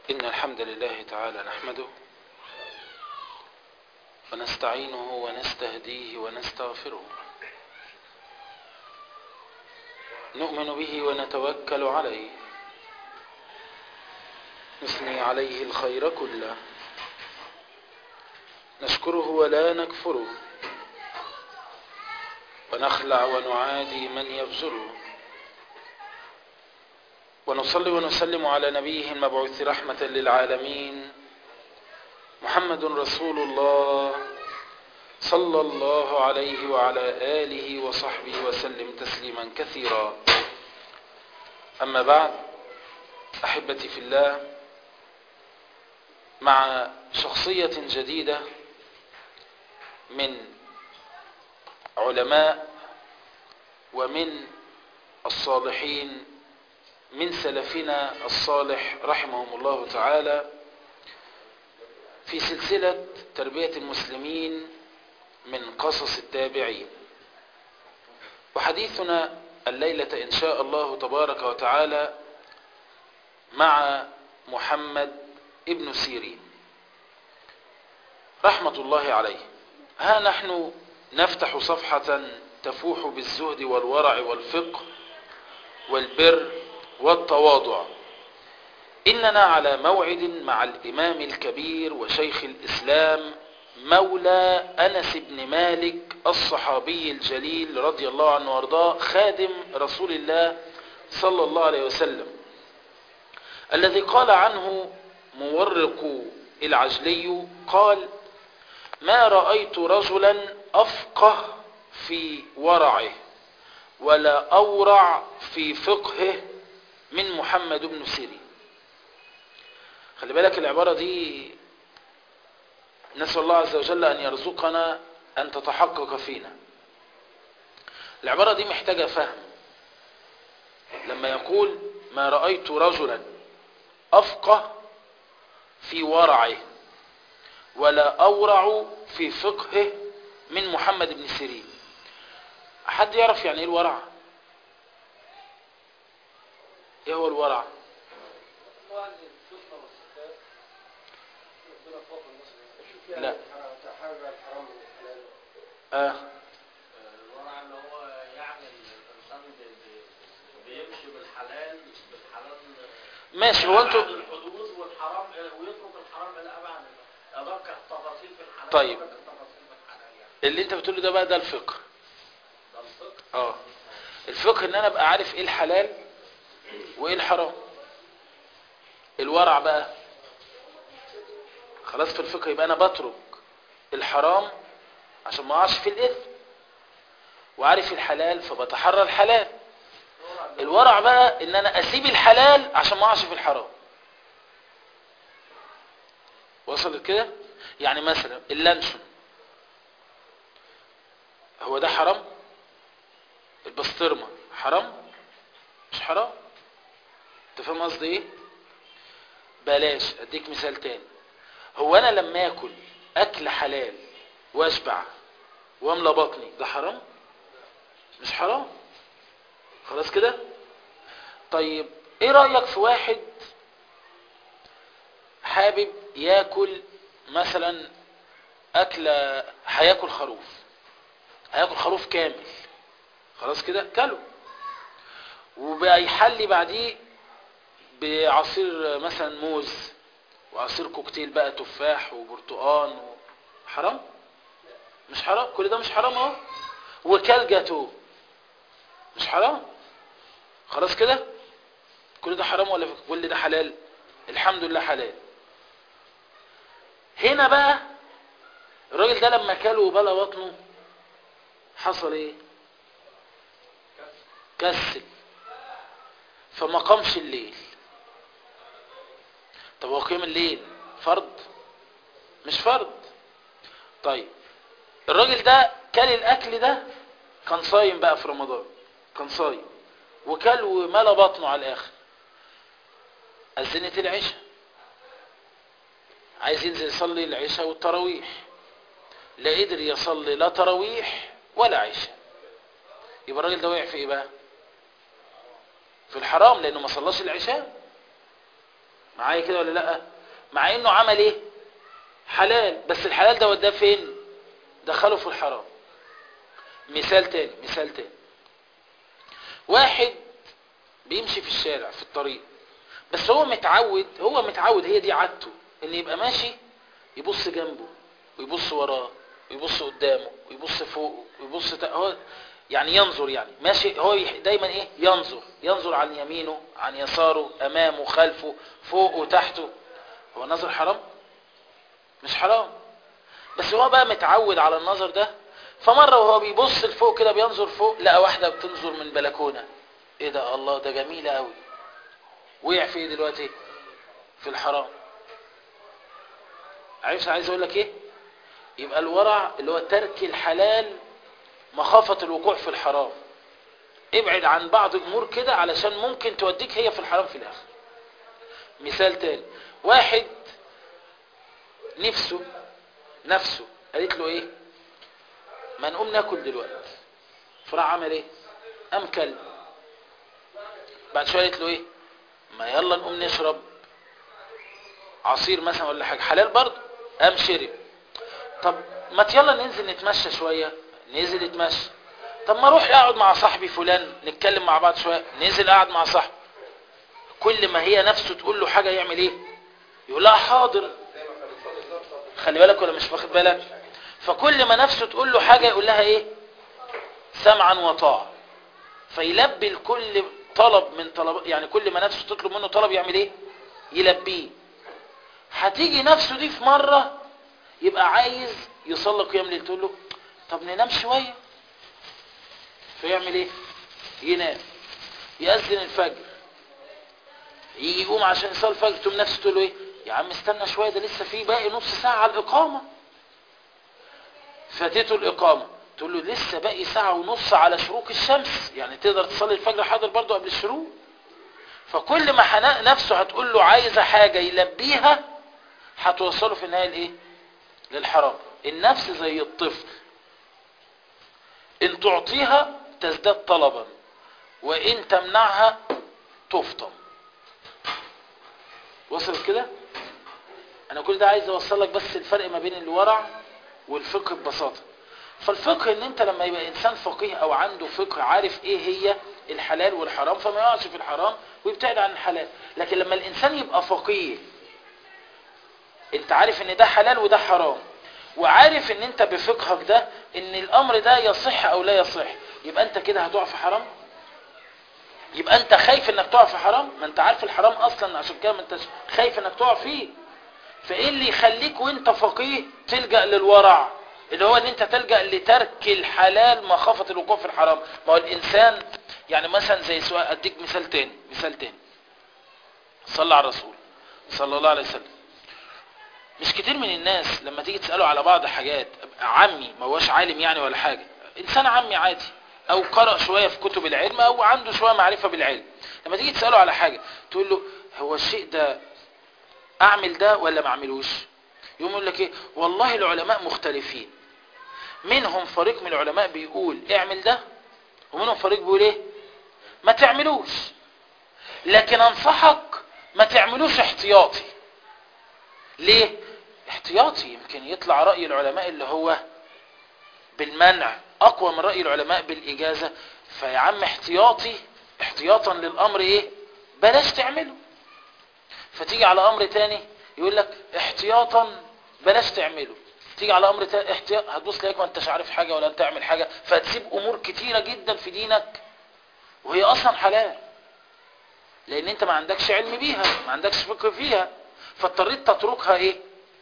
إن الحمد لله تعالى نحمده ونستعينه ونستهديه ونستغفره نؤمن به ونتوكل عليه نثني عليه الخير كله نشكره ولا نكفره ونخلع ونعادي من يبذله ونصلي ونسلم على نبيه المبعوث رحمة للعالمين محمد رسول الله صلى الله عليه وعلى آله وصحبه وسلم تسليما كثيرا أما بعد أحبتي في الله مع شخصية جديدة من علماء ومن الصالحين من سلفنا الصالح رحمهم الله تعالى في سلسلة تربية المسلمين من قصص التابعين وحديثنا الليلة إن شاء الله تبارك وتعالى مع محمد ابن سيرين رحمة الله عليه ها نحن نفتح صفحة تفوح بالزهد والورع والفقه والبر والتواضع إننا على موعد مع الإمام الكبير وشيخ الإسلام مولى أنس بن مالك الصحابي الجليل رضي الله عنه وارضاه خادم رسول الله صلى الله عليه وسلم الذي قال عنه مورق العجلي قال ما رأيت رجلا أفقه في ورعه ولا أورع في فقهه من محمد بن سيرين خلي بالك العبارة دي نسأل الله عز وجل أن يرزقنا أن تتحقق فينا العبارة دي محتاجة فهم لما يقول ما رأيت رجلا أفقه في ورعه ولا أورع في فقهه من محمد بن سيرين حد يعرف يعني ايه الورع ايه هو الورع لا اه الورع اللي هو يعني الانسان بي- بي- بيمشي بالحلال بالحلال ماشي هو انتوا أبعد الحدود والحرام ويترك الحرام الى ابعد ادق التفاصيل في الحلال طيب. ويترك التفاصيل في الحلال يعني اللي انت بتقوله ده بقى ده الفقه ده الفقه اه الفقه ان انا ابقى عارف ايه الحلال وايه الحرام الورع بقى خلاص في الفقه يبقى انا بترك الحرام عشان ما اقعش في الاثم وعارف الحلال فبتحرى الحلال الورع بقى ان انا اسيب الحلال عشان ما اقعش في الحرام وصلت كده يعني مثلا اللانشون هو ده حرام البسطرمه حرام مش حرام انت فاهم قصدي ايه بلاش اديك مثال تاني هو انا لما اكل اكل حلال واشبع واملى بطني ده حرام مش حرام خلاص كده طيب ايه رايك في واحد حابب ياكل مثلا اكله هياكل خروف هياكل خروف كامل خلاص كده كله وبقى يحلي بعديه بعصير مثلا موز وعصير كوكتيل بقى تفاح وبرتقان و... حرام مش حرام كل ده مش حرام اهو وكل جاتو مش حرام خلاص كده كل ده حرام ولا كل ده حلال الحمد لله حلال هنا بقى الراجل ده لما كله وبلا بطنه حصل ايه كسل فما قامش الليل طب هو قيام الليل فرض مش فرض طيب الراجل ده كل الاكل ده كان صايم بقى في رمضان كان صايم وكل وملا بطنه على الاخر اذنت العشاء عايز ينزل يصلي العشاء والتراويح لا قدر يصلي لا تراويح ولا عشاء يبقى الراجل ده وقع في ايه بقى في الحرام لانه ما صلاش العشاء معايا كده ولا لا مع انه عمل ايه حلال بس الحلال ده وداه فين دخله في الحرام مثال تاني مثال تاني واحد بيمشي في الشارع في الطريق بس هو متعود هو متعود هي دي عادته ان يبقى ماشي يبص جنبه ويبص وراه ويبص قدامه ويبص فوقه ويبص تا... هو يعني ينظر يعني ماشي هو يح- دايما ايه ينظر ينظر عن يمينه عن يساره امامه خلفه فوقه تحته هو نظر حرام مش حرام بس هو بقى متعود على النظر ده فمرة وهو بيبص لفوق كده بينظر فوق لقى واحدة بتنظر من بلكونة ايه ده الله ده جميلة قوي وقع في ايه دلوقتي في الحرام عايز عايز اقول لك ايه يبقى الورع اللي هو ترك الحلال مخافة الوقوع في الحرام ابعد عن بعض الامور كده علشان ممكن توديك هي في الحرام في الاخر مثال تاني واحد نفسه نفسه قالت له ايه ما نقوم ناكل دلوقتي فراح عمل ايه قام كل بعد شويه قالت له ايه ما يلا نقوم نشرب عصير مثلا ولا حاجه حلال برضه قام شرب طب ما يلا ننزل نتمشى شويه نزل يتمشى طب ما اروح اقعد مع صاحبي فلان نتكلم مع بعض شويه نزل قعد مع صاحبي كل ما هي نفسه تقول له حاجه يعمل ايه يقول لها حاضر خلي بالك ولا مش واخد بالك فكل ما نفسه تقول له حاجه يقول لها ايه سمعا وطاعه فيلبي الكل طلب من طلب يعني كل ما نفسه تطلب منه طلب يعمل ايه يلبيه هتيجي نفسه دي في مره يبقى عايز يصلي قيام ليل تقول له طب ننام شويه فيعمل ايه ينام يأذن الفجر يجي يقوم عشان يصلي الفجر تقوم نفسه تقول له ايه يا عم استنى شويه ده لسه في باقي نص ساعه على الاقامه فاتته الاقامه تقول له لسه باقي ساعه ونص على شروق الشمس يعني تقدر تصلي الفجر حاضر برضه قبل الشروق فكل ما حناء نفسه هتقول له عايزه حاجه يلبيها هتوصله في النهايه لايه للحرام النفس زي الطفل ان تعطيها تزداد طلبا وان تمنعها تفطم وصلت كده انا كل ده عايز اوصل لك بس الفرق ما بين الورع والفقه ببساطه فالفقه ان انت لما يبقى انسان فقيه او عنده فقه عارف ايه هي الحلال والحرام فما يقعش في الحرام ويبتعد عن الحلال لكن لما الانسان يبقى فقيه انت عارف ان ده حلال وده حرام وعارف ان انت بفقهك ده ان الامر ده يصح او لا يصح يبقى انت كده هتقع في حرام يبقى انت خايف انك تقع في حرام ما انت عارف الحرام اصلا عشان كده ما انت خايف انك تقع فيه فايه اللي يخليك وانت فقيه تلجأ للورع اللي هو ان انت تلجأ لترك الحلال مخافة الوقوع في الحرام ما هو الانسان يعني مثلا زي سؤال اديك مثال تاني مثال تاني صلى على الرسول صلى الله عليه وسلم مش كتير من الناس لما تيجي تسأله على بعض حاجات عمي ما هوش عالم يعني ولا حاجة انسان عمي عادي او قرأ شوية في كتب العلم او عنده شوية معرفة بالعلم لما تيجي تسأله على حاجة تقول له هو الشيء ده اعمل ده ولا ما اعملوش يقوم يقول لك ايه والله العلماء مختلفين منهم فريق من العلماء بيقول اعمل ده ومنهم فريق بيقول ايه ما تعملوش لكن انصحك ما تعملوش احتياطي ليه احتياطي يمكن يطلع رأي العلماء اللي هو بالمنع اقوى من رأي العلماء بالاجازة فيا عم احتياطي احتياطا للامر ايه بلاش تعمله فتيجي على امر تاني يقول لك احتياطا بلاش تعمله تيجي على امر تاني احتياط هتبص تلاقيك ما انتش عارف حاجه ولا انت تعمل حاجه فتسيب امور كتيره جدا في دينك وهي اصلا حلال لان انت ما عندكش علم بيها ما عندكش فقه فيها فاضطريت تتركها ايه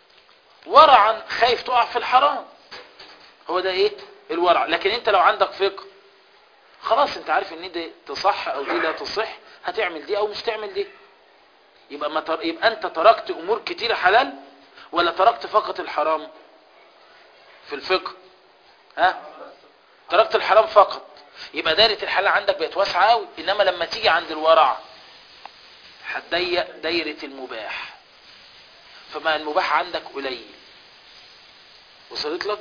ورعا خايف تقع في الحرام هو ده ايه الورع لكن انت لو عندك فقه خلاص انت عارف ان دي تصح او دي لا تصح هتعمل دي او مش تعمل دي يبقى ما تر... يبقى انت تركت امور كتيره حلال ولا تركت فقط الحرام في الفقه ها تركت الحرام فقط يبقى دايره الحلال عندك بقت واسعه قوي انما لما تيجي عند الورع هتضيق دايره المباح فما المباح عندك قليل وصلت لك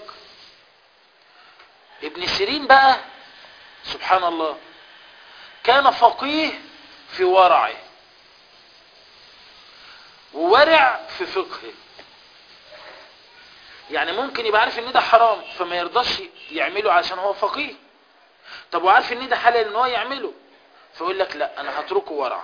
ابن سيرين بقى سبحان الله كان فقيه في ورعه وورع في فقهه يعني ممكن يبقى عارف ان ده حرام فما يرضاش يعمله عشان هو فقيه طب وعارف ان ده حلال ان هو يعمله فيقول لك لا انا هتركه ورع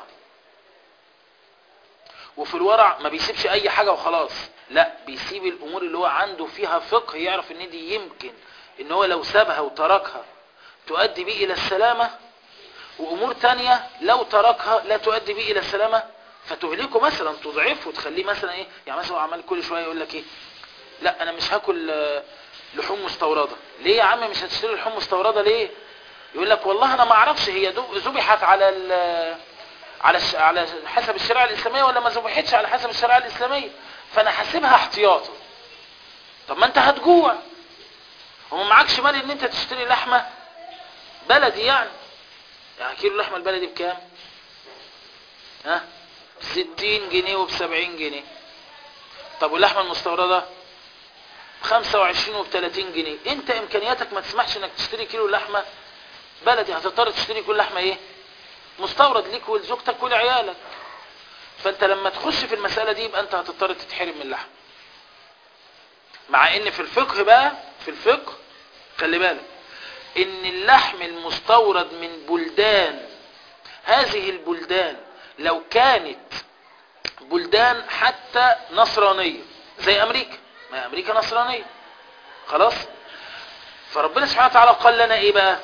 وفي الورع ما بيسيبش اي حاجة وخلاص لا بيسيب الامور اللي هو عنده فيها فقه يعرف ان دي يمكن ان هو لو سابها وتركها تؤدي بيه الى السلامة وامور تانية لو تركها لا تؤدي بيه الى السلامة فتهلكه مثلا تضعفه وتخليه مثلا ايه يعني مثلا هو عمال كل شوية يقول لك ايه لا انا مش هاكل آه، لحوم مستوردة ليه يا عم مش هتشتري لحوم مستوردة ليه يقول لك والله انا ما اعرفش هي دو- ذبحت على ال على الش... على حسب الشريعه الاسلاميه ولا ما ذبحتش على حسب الشريعه الاسلاميه فانا حاسبها احتياطا طب ما انت هتجوع وما معكش مال ان انت تشتري لحمه بلدي يعني يعني كيلو اللحمه البلدي بكام ها بستين جنيه وبسبعين جنيه طب واللحمه المستورده بخمسة وعشرين وبتلاتين جنيه انت امكانياتك ما تسمحش انك تشتري كيلو لحمه بلدي هتضطر تشتري كل لحمه ايه مستورد ليك ولزوجتك ولعيالك فانت لما تخش في المسألة دي يبقى انت هتضطر تتحرم من اللحم مع ان في الفقه بقى في الفقه خلي بالك ان اللحم المستورد من بلدان هذه البلدان لو كانت بلدان حتى نصرانية زي امريكا ما امريكا نصرانية خلاص فربنا سبحانه وتعالى قال لنا ايه بقى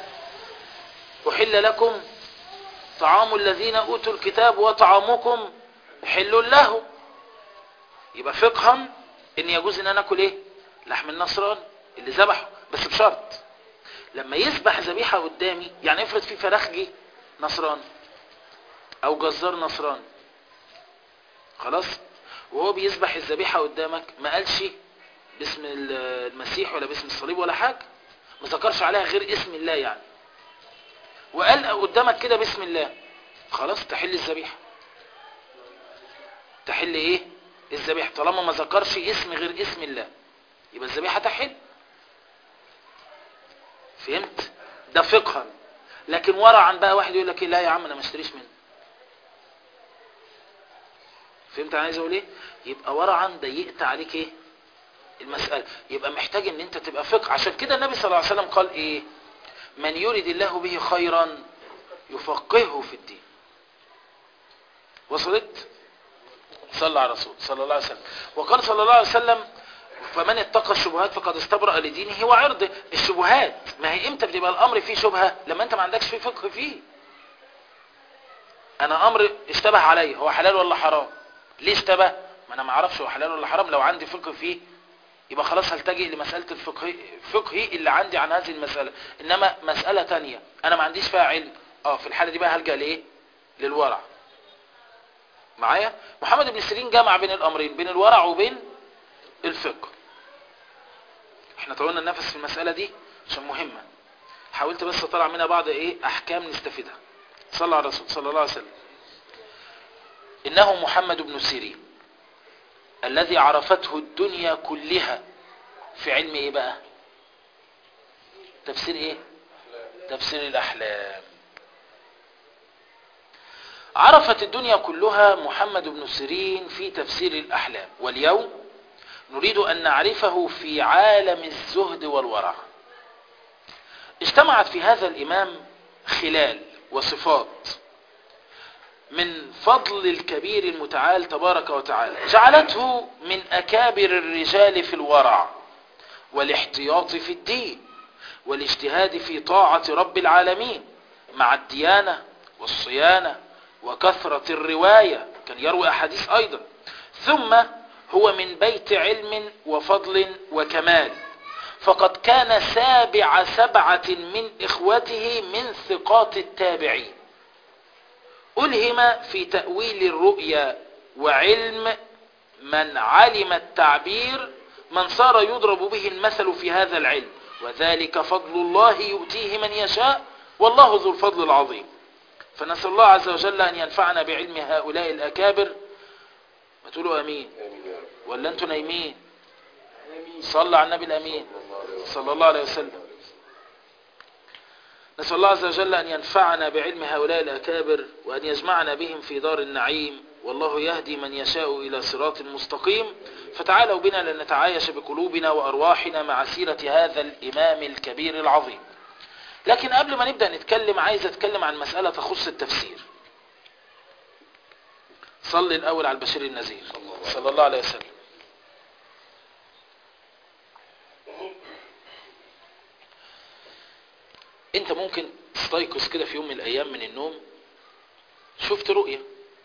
احل لكم طعام الذين اوتوا الكتاب وطعامكم حل له يبقى فقها ان يجوز ان انا اكل ايه لحم النصراني اللي ذبحه بس بشرط لما يذبح ذبيحه قدامي يعني افرض في فراخجي نصراني او جزار نصراني خلاص وهو بيذبح الذبيحه قدامك ما قالش باسم المسيح ولا باسم الصليب ولا حاجه ما ذكرش عليها غير اسم الله يعني وقال قدامك كده بسم الله خلاص تحل الذبيحه تحل ايه الذبيحه طالما ما ذكرش اسم غير اسم الله يبقى الذبيحه تحل فهمت ده فقها لكن ورعا بقى واحد يقول لك إيه لا يا عم انا ما اشتريش منه فهمت انا عايز اقول ايه يبقى ورعا ضيقت عليك ايه المساله يبقى محتاج ان انت تبقى فقه عشان كده النبي صلى الله عليه وسلم قال ايه من يريد الله به خيرا يفقهه في الدين وصلت صلى على الرسول صلى الله عليه وسلم وقال صلى الله عليه وسلم فمن اتقى الشبهات فقد استبرأ لدينه وعرضه الشبهات ما هي امتى بتبقى الامر فيه شبهة لما انت ما عندكش فيه فقه فيه انا امر اشتبه علي هو حلال ولا حرام ليه اشتبه ما انا ما اعرفش هو حلال ولا حرام لو عندي فقه فيه يبقى خلاص هلتجئ لمسألة الفقه فقهي اللي عندي عن هذه المسألة انما مسألة تانية انا ما عنديش فيها علم اه في الحالة دي بقى هلجأ لايه للورع معايا محمد بن سيرين جمع بين الامرين بين الورع وبين الفقه احنا طولنا النفس في المسألة دي عشان مهمة حاولت بس اطلع منها بعض ايه احكام نستفيدها صلى على الرسول صلى الله عليه وسلم انه محمد بن سيرين الذي عرفته الدنيا كلها في علم ايه بقى تفسير ايه تفسير الاحلام عرفت الدنيا كلها محمد بن سيرين في تفسير الاحلام واليوم نريد ان نعرفه في عالم الزهد والورع اجتمعت في هذا الامام خلال وصفات من فضل الكبير المتعال تبارك وتعالى جعلته من أكابر الرجال في الورع والاحتياط في الدين والاجتهاد في طاعة رب العالمين مع الديانة والصيانة وكثرة الرواية كان يروي أحاديث أيضا ثم هو من بيت علم وفضل وكمال فقد كان سابع سبعة من إخوته من ثقات التابعين ألهم في تأويل الرؤيا وعلم من علم التعبير من صار يضرب به المثل في هذا العلم وذلك فضل الله يؤتيه من يشاء والله ذو الفضل العظيم فنسأل الله عز وجل أن ينفعنا بعلم هؤلاء الأكابر ما تقولوا أمين ولا أنتوا نايمين صلى على النبي الأمين صلى الله عليه وسلم نسأل الله عز وجل أن ينفعنا بعلم هؤلاء الأكابر وأن يجمعنا بهم في دار النعيم والله يهدي من يشاء إلى صراط مستقيم فتعالوا بنا لنتعايش بقلوبنا وأرواحنا مع سيرة هذا الإمام الكبير العظيم لكن قبل ما نبدأ نتكلم عايز أتكلم عن مسألة تخص التفسير صلي الأول على البشير النذير صلى الله عليه وسلم انت ممكن تستيقظ كده في يوم من الايام من النوم شفت رؤية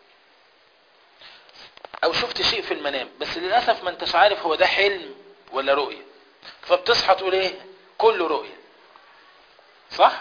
او شفت شيء في المنام بس للأسف ما انتش عارف هو ده حلم ولا رؤية فبتصحى تقول ايه كله رؤية صح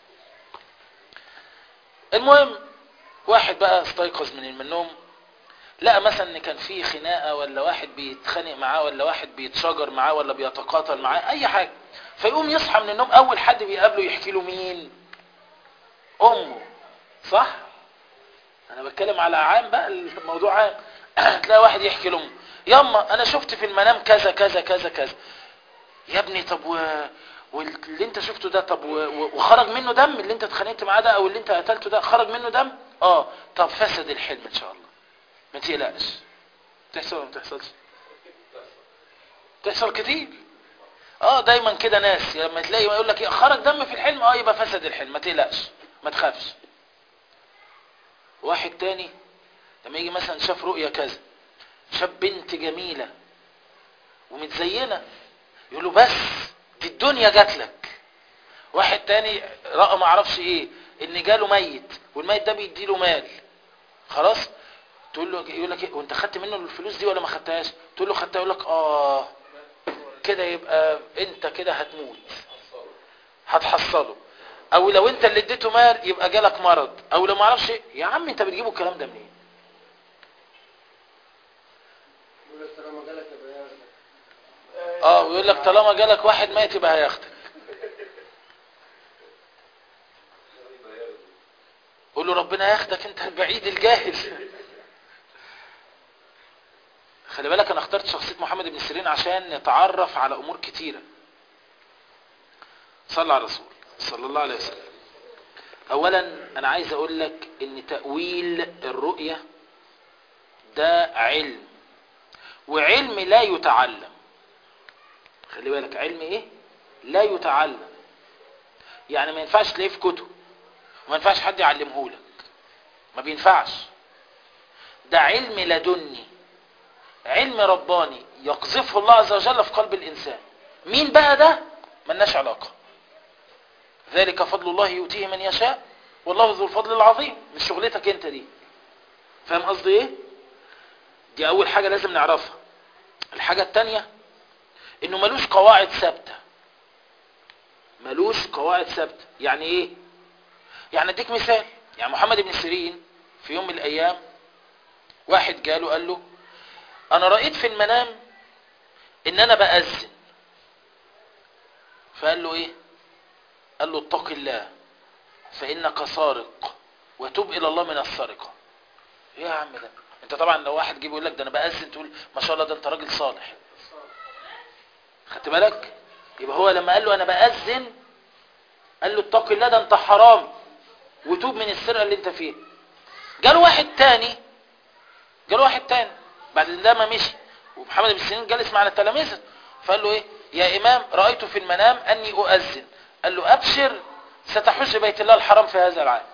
المهم واحد بقى استيقظ من النوم لقى مثلا ان كان في خناقه ولا واحد بيتخانق معاه ولا واحد بيتشاجر معاه ولا بيتقاتل معاه اي حاجه فيقوم يصحى من النوم اول حد بيقابله يحكي له مين امه صح انا بتكلم على عام بقى الموضوع عام تلاقي واحد يحكي لامه ياما انا شفت في المنام كذا كذا كذا كذا يا ابني طب و... واللي انت شفته ده طب و... و- وخرج منه دم اللي انت اتخانقت معاه ده او اللي انت قتلته ده خرج منه دم اه طب فسد الحلم ان شاء الله ما تقلقش تحصل ولا ما تحصلش تحصل كتير اه دايما كده ناس لما تلاقي يقول لك إيه، خرج دم في الحلم اه يبقى فسد الحلم ما تقلقش ما تخافش واحد تاني لما يجي مثلا شاف رؤية كذا شاف بنت جميلة ومتزينة يقول له بس دي الدنيا جات لك واحد تاني رأى ما اعرفش ايه ان جاله ميت والميت ده بيديله مال خلاص تقول له يقول لك إيه وانت خدت منه الفلوس دي ولا ما خدتهاش تقول له خدتها يقول لك اه كده يبقى انت كده هتموت هتحصله او لو انت اللي اديته مال يبقى جالك مرض او لو ما اعرفش إيه. يا عم انت بتجيبه الكلام ده منين يقول لك طالما جالك يبقى ياخدك اه ويقول لك طالما جالك واحد ميت يبقى هياخدك قول له ربنا ياخدك انت البعيد الجاهل خلي بالك انا اخترت شخصية محمد بن سيرين عشان نتعرف على امور كتيرة صلى على الرسول صلى الله عليه وسلم اولا انا عايز اقول لك ان تأويل الرؤية ده علم وعلم لا يتعلم خلي بالك علم ايه لا يتعلم يعني ما ينفعش تلاقيه في كتب وما ينفعش حد يعلمه لك ما بينفعش ده علم لدني علم رباني يقذفه الله عز وجل في قلب الإنسان مين بقى ده ملناش علاقة ذلك فضل الله يؤتيه من يشاء والله ذو الفضل العظيم مش شغلتك انت دي فاهم قصدي ايه دي اول حاجة لازم نعرفها الحاجة التانية انه ملوش قواعد ثابتة ملوش قواعد ثابتة يعني ايه يعني اديك مثال يعني محمد بن سيرين في يوم من الايام واحد جاله قال له انا رأيت في المنام ان انا بأذن فقال له ايه قال له اتق الله فانك سارق وتوب الى الله من السرقة ايه يا عم ده انت طبعا لو واحد جه يقول لك ده انا بأذن تقول ما شاء الله ده انت راجل صالح خدت بالك يبقى هو لما قال له انا بأذن قال له اتق الله ده انت حرامي وتوب من السرقه اللي انت فيها جاله واحد تاني جاله واحد تاني بعد ده ما مشي ومحمد بن سيرين جالس مع التلاميذ فقال له ايه يا امام رايت في المنام اني اؤذن قال له ابشر ستحج بيت الله الحرام في هذا العام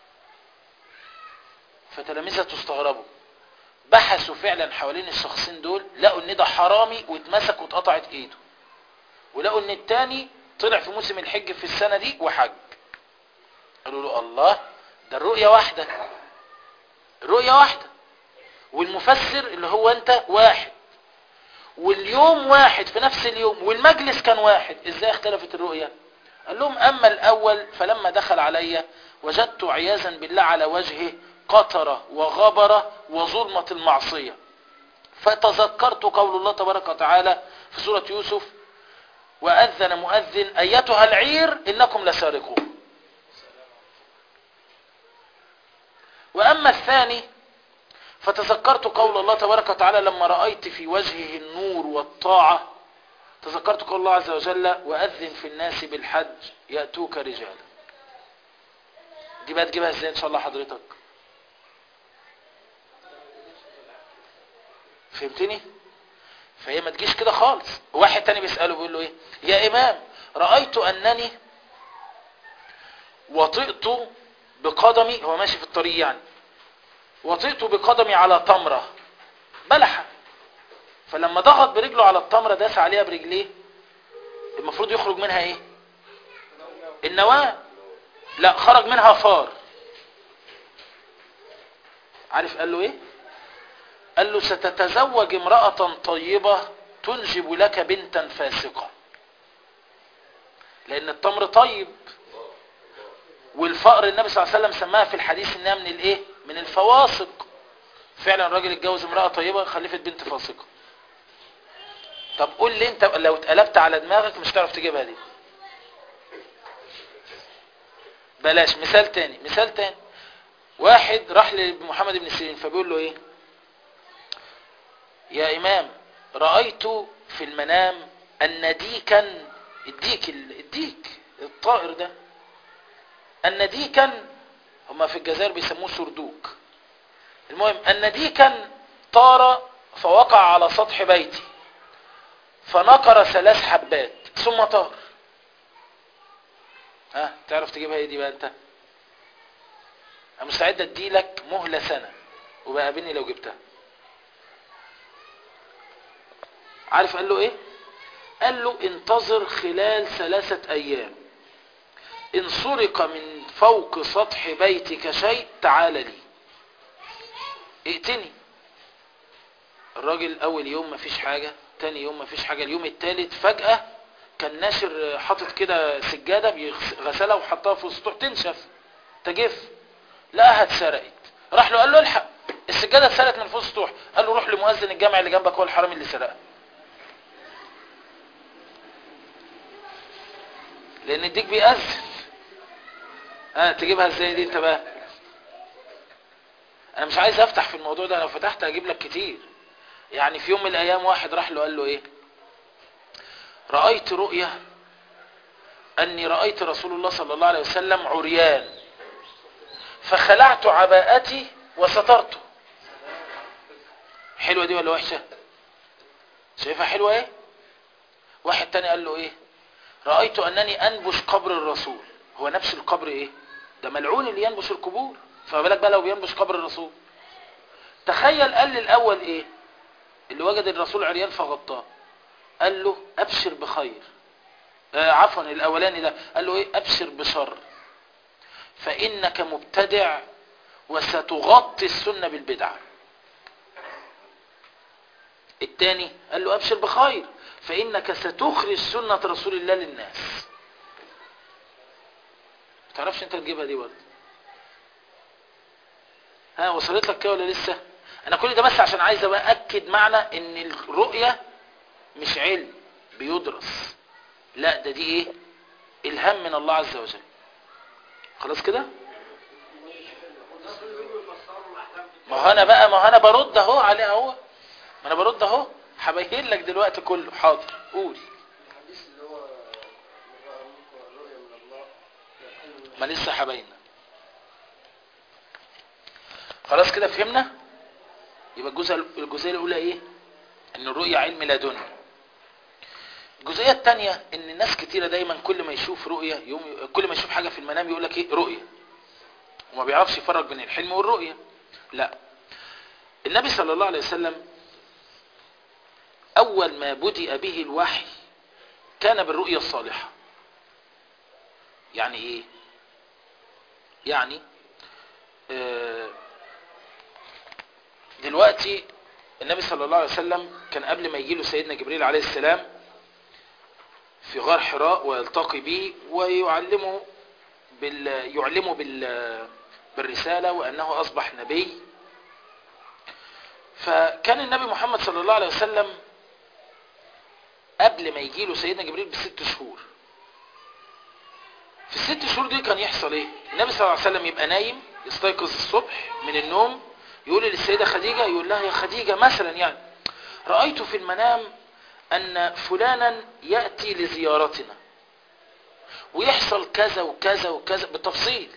فتلاميذه تستغربوا بحثوا فعلا حوالين الشخصين دول لقوا ان ده حرامي واتمسك واتقطعت ايده ولقوا ان التاني طلع في موسم الحج في السنة دي وحج قالوا له الله ده الرؤية واحدة الرؤية واحدة والمفسر اللي هو انت واحد واليوم واحد في نفس اليوم والمجلس كان واحد ازاي اختلفت الرؤية قال لهم اما الاول فلما دخل علي وجدت عياذا بالله على وجهه قطرة وغبرة وظلمة المعصية فتذكرت قول الله تبارك وتعالى في سورة يوسف وأذن مؤذن أيتها العير إنكم لسارقون وأما الثاني فتذكرت قول الله تبارك وتعالى لما رأيت في وجهه النور والطاعة تذكرت قول الله عز وجل وأذن في الناس بالحج يأتوك رجالا دي بقى تجيبها ازاي ان شاء الله حضرتك فهمتني فهي ما تجيش كده خالص واحد تاني بيسأله بيقول له ايه يا امام رأيت انني وطئت بقدمي هو ماشي في الطريق يعني وطئت بقدمي على تمرة بلحة فلما ضغط برجله على التمرة داس عليها برجليه المفروض يخرج منها ايه النواة لا خرج منها فار عارف قال له ايه قال له ستتزوج امرأة طيبة تنجب لك بنتا فاسقة لان التمر طيب والفقر النبي صلى الله عليه وسلم سماها في الحديث انها من الايه من الفواسق فعلا الراجل اتجوز امرأة طيبة خلفت بنت فاسقة طب قول لي انت لو اتقلبت على دماغك مش هتعرف تجيبها دي بلاش مثال تاني مثال تاني واحد راح لمحمد بن سيرين فبيقول له ايه يا امام رأيت في المنام ان ديكا الديك الديك الطائر ده ان ديكا هما في الجزائر بيسموه سردوك المهم ان ديكا طار فوقع على سطح بيتي فنقر ثلاث حبات ثم طار ها تعرف تجيبها ايه دي بقى انت انا مستعد ادي لك مهلة سنة وبقى قابلني لو جبتها عارف قال له ايه قال له انتظر خلال ثلاثة ايام ان سرق من فوق سطح بيتك شيء تعال لي ائتني الراجل اول يوم مفيش حاجة تاني يوم مفيش حاجة اليوم التالت فجأة كان ناشر حاطط كده سجادة بيغسلها وحطها في السطوح تنشف تجف لقاها اتسرقت راح له قال له الحق السجادة اتسرقت من فوق السطوح قال له روح لمؤذن الجامع اللي جنبك هو الحرامي اللي سرقها لان الديك بيأذن اه تجيبها ازاي دي انت بقى انا مش عايز افتح في الموضوع ده لو فتحت هجيب لك كتير يعني في يوم من الايام واحد راح له قال له ايه رأيت رؤية اني رأيت رسول الله صلى الله عليه وسلم عريان فخلعت عباءتي وسترته حلوة دي ولا وحشة شايفها حلوة ايه واحد تاني قال له ايه رأيت انني انبش قبر الرسول هو نفس القبر ايه ده ملعون اللي ينبش القبور فما بالك بقى لو بينبش قبر الرسول تخيل قال لي الاول ايه اللي وجد الرسول عريان فغطاه قال له ابشر بخير آه عفوا الاولاني ده قال له ايه ابشر بشر فانك مبتدع وستغطي السنة بالبدعة الثاني قال له ابشر بخير فانك ستخرج سنة رسول الله للناس ما تعرفش انت تجيبها دي برضه ها وصلت لك كده ولا لسه انا كل ده بس عشان عايز ابقى اكد معنى ان الرؤية مش علم بيدرس لا ده دي ايه الهام من الله عز وجل خلاص كده ما هو انا بقى ما هو انا برد اهو عليه اهو ما انا برد اهو هبين لك دلوقتي كله حاضر قول الحديث اللي هو من رأى منكم الرؤيا من الله يحل ما لسه هبيننا خلاص كده فهمنا يبقى الجزء الجزئيه الاولى ايه ان الرؤيا علم لدني الجزئيه الثانيه ان الناس كتيره دايما كل ما يشوف رؤيه يوم كل ما يشوف حاجه في المنام يقول لك ايه رؤيه وما بيعرفش يفرق بين الحلم والرؤيه لا النبي صلى الله عليه وسلم اول ما بدأ به الوحي كان بالرؤيا الصالحه يعني ايه يعني آه دلوقتي النبي صلى الله عليه وسلم كان قبل ما يجيله سيدنا جبريل عليه السلام في غار حراء ويلتقي به ويعلمه بال يعلمه بال بالرسالة وأنه أصبح نبي فكان النبي محمد صلى الله عليه وسلم قبل ما يجيله سيدنا جبريل بست شهور في الست شهور دي كان يحصل ايه النبي صلى الله عليه وسلم يبقى نايم يستيقظ الصبح من النوم يقول للسيدة خديجة يقول لها يا خديجة مثلا يعني رأيت في المنام أن فلانا يأتي لزيارتنا ويحصل كذا وكذا وكذا بالتفصيل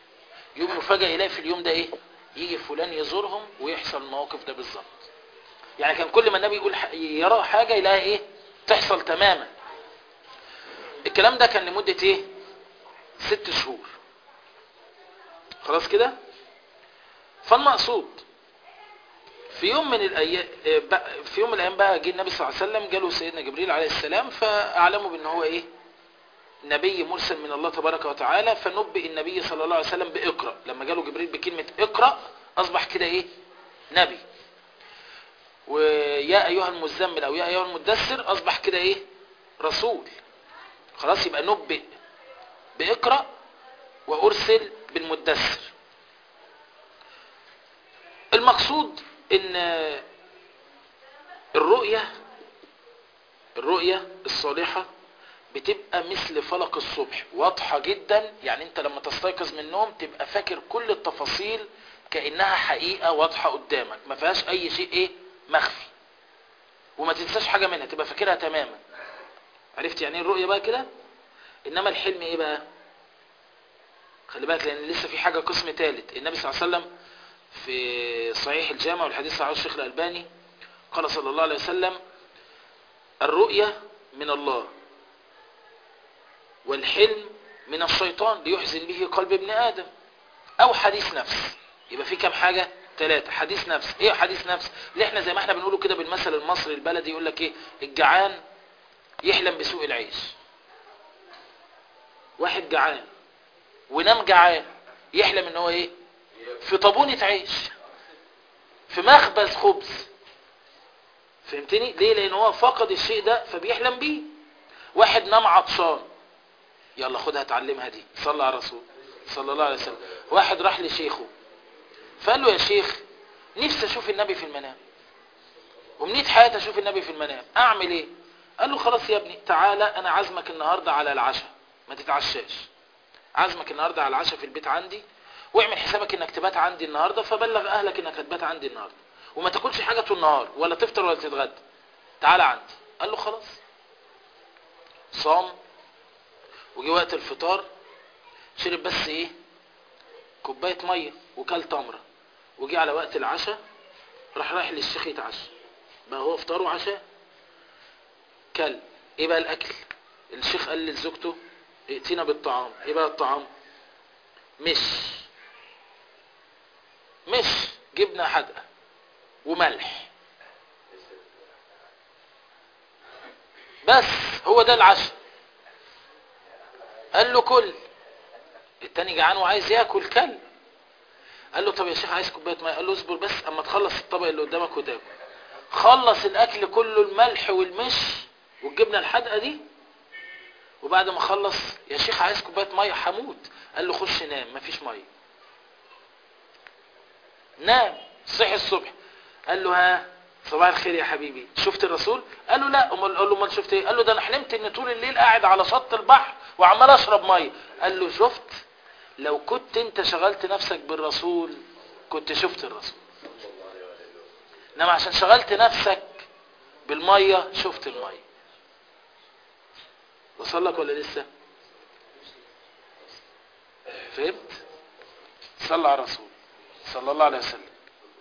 يوم مفاجأة يلاقي في اليوم ده ايه يجي فلان يزورهم ويحصل المواقف ده بالظبط يعني كان كل ما النبي يقول ح- يرى حاجة يلاقي ايه تحصل تماما الكلام ده كان لمدة ايه ست شهور خلاص كده فالمقصود في يوم من الايام في يوم من الايام بقى جه النبي صلى الله عليه وسلم جاله سيدنا جبريل عليه السلام فاعلمه بان هو ايه نبي مرسل من الله تبارك وتعالى فنبئ النبي صلى الله عليه وسلم باقرا لما جاله جبريل بكلمه اقرا اصبح كده ايه نبي ويا ايها المزمل او يا ايها المدثر اصبح كده ايه رسول خلاص يبقى نبئ باقرا وارسل بالمدثر المقصود ان الرؤية الرؤية الصالحة بتبقى مثل فلق الصبح واضحة جدا يعني انت لما تستيقظ من النوم تبقى فاكر كل التفاصيل كأنها حقيقة واضحة قدامك ما فيهاش اي شيء ايه مخفي وما تنساش حاجة منها تبقى فاكرها تماما عرفت يعني ايه الرؤية بقى كده انما الحلم ايه بقى خلي بالك لان لسه في حاجة قسم ثالث النبي صلى الله عليه وسلم في صحيح الجامع والحديث صحيح الشيخ الألباني قال صلى الله عليه وسلم الرؤية من الله والحلم من الشيطان ليحزن به قلب ابن آدم أو حديث نفس يبقى في كم حاجة ثلاثة حديث نفس ايه حديث نفس اللي احنا زي ما احنا بنقوله كده بالمثل المصري البلدي يقول لك ايه الجعان يحلم بسوء العيش واحد جعان ونام جعان يحلم ان هو ايه في طابونة عيش في مخبز خبز فهمتني ليه لان هو فقد الشيء ده فبيحلم بيه واحد نام عطشان يلا خدها اتعلمها دي صلى على الرسول صلى الله عليه وسلم واحد راح لشيخه فقال له يا شيخ نفسي اشوف النبي في المنام ومنيت حياتي اشوف النبي في المنام اعمل ايه قال له خلاص يا ابني تعالى انا عازمك النهارده على العشاء ما تتعشاش عازمك النهارده على العشاء في البيت عندي واعمل حسابك انك تبات عندي النهارده فبلغ اهلك انك هتبات عندي النهارده وما تاكلش حاجه طول النهار ولا تفطر ولا تتغدى تعالى عندي قال له خلاص صام وجي وقت الفطار شرب بس ايه كوبايه ميه وكل تمره وجي على وقت العشاء راح رايح للشيخ يتعشى بقى هو فطار وعشاء كل ايه بقى الاكل الشيخ قال لزوجته ائتينا بالطعام ايه بقى الطعام مش مش جبنه حدقه وملح بس هو ده العشاء قال له كل التاني جعان وعايز ياكل كل قال له طب يا شيخ عايز كوبايه ميه قال له اصبر بس اما تخلص الطبق اللي قدامك وتاكل خلص الاكل كله الملح والمش والجبنه الحادقه دي وبعد ما خلص يا شيخ عايز كوبايه ميه هموت قال له خش نام مفيش ميه نام صحي الصبح قال له ها صباح الخير يا حبيبي شفت الرسول قال له لا امال قال له امال شفت ايه قال له ده انا حلمت ان طول الليل قاعد على شط البحر وعمال اشرب ميه قال له شفت لو كنت انت شغلت نفسك بالرسول كنت شفت الرسول انما عشان شغلت نفسك بالميه شفت الميه وصل لك ولا لسه فهمت صلى على الرسول صلى الله عليه وسلم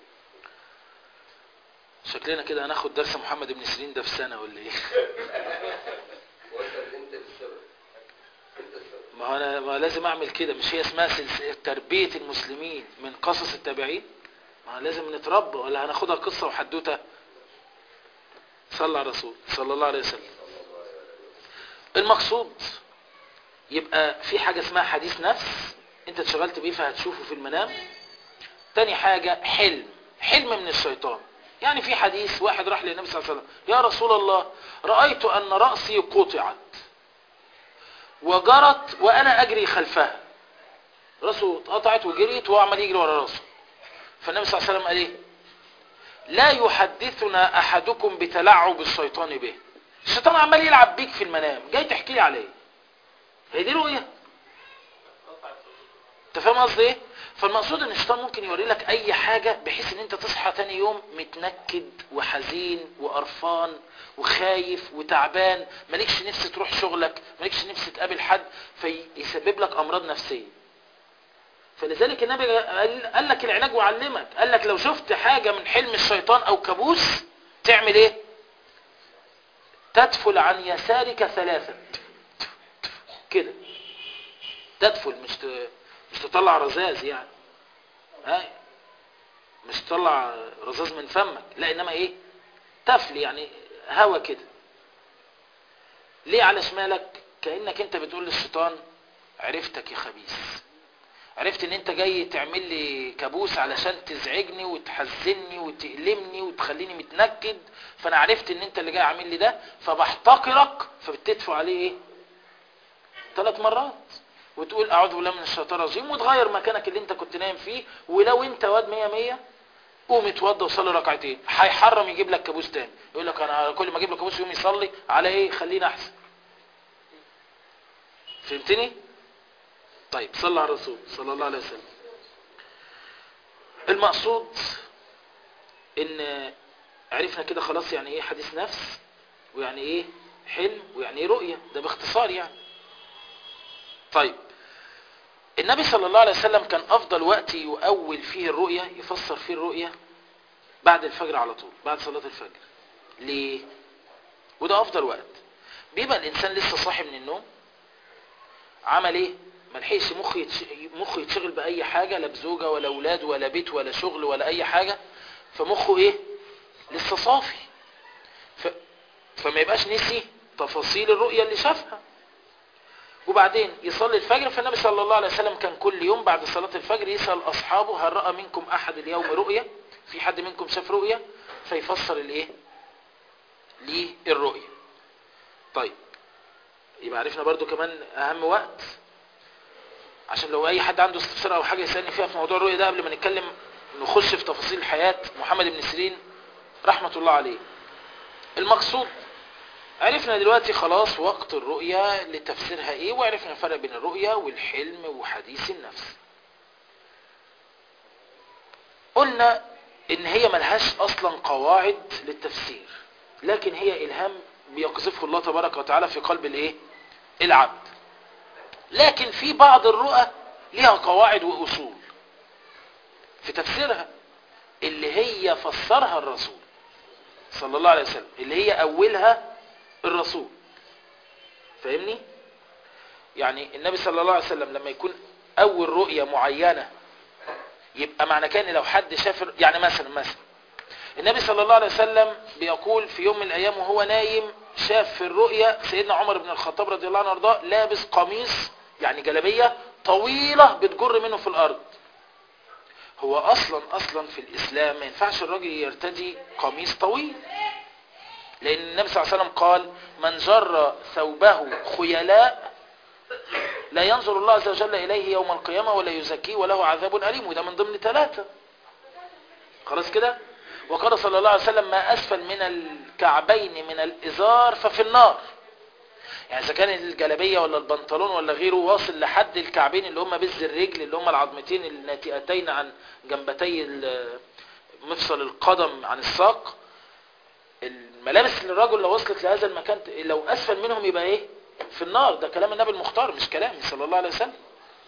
شكلنا كده هناخد درس محمد بن سيرين ده في سنه ولا ايه وانت انت السبب انت السبب ما هو انا ما لازم اعمل كده مش هي اسمها سلسله تربيه المسلمين من قصص التابعين ما هو لازم نتربى ولا هناخدها قصه وحدوته صلى على الرسول صلى الله عليه وسلم المقصود يبقى في حاجه اسمها حديث نفس انت اتشغلت بيه فهتشوفه في المنام تاني حاجه حلم حلم من الشيطان يعني في حديث واحد راح للنبي صلى الله عليه وسلم يا رسول الله رأيت أن رأسي قطعت وجرت وأنا أجري خلفها رأسه اتقطعت وجريت وهو عمال يجري ورا رأسه فالنبي صلى الله عليه وسلم قال ايه لا يحدثنا أحدكم بتلعب الشيطان به الشيطان عمال يلعب بيك في المنام جاي تحكي لي عليه هي دي رؤية انت فاهم قصدي ايه فالمقصود ان الشيطان ممكن يوري لك اي حاجة بحيث ان انت تصحى تاني يوم متنكد وحزين وقرفان وخايف وتعبان مالكش نفس تروح شغلك مالكش نفس تقابل حد فيسبب لك امراض نفسية فلذلك النبي قال قال لك العلاج وعلمك قال لك لو شفت حاجة من حلم الشيطان او كابوس تعمل ايه تدفل عن يسارك ثلاثة كده تدفل مش ت... مش تطلع رذاذ يعني ها مش تطلع رذاذ من فمك لا انما ايه تفل يعني هوا كده ليه على شمالك كأنك انت بتقول للشيطان عرفتك يا خبيث عرفت ان انت جاي تعمل لي كابوس علشان تزعجني وتحزني وتألمني وتخليني متنكد فانا عرفت ان انت اللي جاي عامل لي ده فبحتقرك فبتدفع عليه ايه ثلاث مرات وتقول اعوذ بالله من الشيطان الرجيم وتغير مكانك اللي انت كنت نايم فيه ولو انت واد مية مية قوم اتوضى وصلي ركعتين هيحرم يجيب لك كابوس تاني يقول لك انا كل ما اجيب له كابوس يقوم يصلي على ايه خلينا احسن فهمتني طيب صلى على الرسول صلى الله عليه وسلم المقصود ان عرفنا كده خلاص يعني ايه حديث نفس ويعني ايه حلم ويعني ايه رؤية ده باختصار يعني طيب النبي صلى الله عليه وسلم كان افضل وقت يؤول فيه الرؤية يفسر فيه الرؤية بعد الفجر على طول بعد صلاة الفجر ليه وده افضل وقت بيبقى الانسان لسه صاحي من النوم عمل ايه ملحقش مخه يتش... مخه يتشغل باي حاجه لا بزوجه ولا اولاد ولا بيت ولا شغل ولا اي حاجه فمخه ايه لسه صافي ف... فما يبقاش نسي تفاصيل الرؤيه اللي شافها وبعدين يصلي الفجر فالنبي صلى الله عليه وسلم كان كل يوم بعد صلاه الفجر يسال اصحابه هل راى منكم احد اليوم رؤيه في حد منكم شاف رؤيه فيفسر الايه ليه الرؤيه طيب يبقى عرفنا برضو كمان اهم وقت عشان لو اي حد عنده استفسار او حاجه يسالني فيها في موضوع الرؤيه ده قبل ما نتكلم نخش في تفاصيل حياه محمد بن سيرين رحمه الله عليه المقصود عرفنا دلوقتي خلاص وقت الرؤية لتفسيرها ايه وعرفنا الفرق بين الرؤية والحلم وحديث النفس قلنا ان هي ملهاش اصلا قواعد للتفسير لكن هي الهام بيقذفه الله تبارك وتعالى في قلب الايه العبد لكن في بعض الرؤى لها قواعد واصول في تفسيرها اللي هي فسرها الرسول صلى الله عليه وسلم اللي هي اولها الرسول فاهمني يعني النبي صلى الله عليه وسلم لما يكون اول رؤية معينة يبقى معنى كان لو حد شاف يعني مثلا مثلا النبي صلى الله عليه وسلم بيقول في يوم من الايام وهو نايم شاف في الرؤيا سيدنا عمر بن الخطاب رضي الله عنه وارضاه لابس قميص يعني جلبية طويلة بتجر منه في الارض هو اصلا اصلا في الاسلام ما ينفعش الراجل يرتدي قميص طويل لان النبي صلى الله عليه وسلم قال من جر ثوبه خيلاء لا ينظر الله عز وجل اليه يوم القيامة ولا يزكيه وله عذاب اليم وده من ضمن ثلاثة خلاص كده وقال صلى الله عليه وسلم ما أسفل من الكعبين من الإزار ففي النار يعني إذا كان الجلبية ولا البنطلون ولا غيره واصل لحد الكعبين اللي هم بز الرجل اللي هم العظمتين الناتئتين عن جنبتي مفصل القدم عن الساق الملابس للرجل لو وصلت لهذا المكان لو أسفل منهم يبقى إيه في النار ده كلام النبي المختار مش كلامي صلى الله عليه وسلم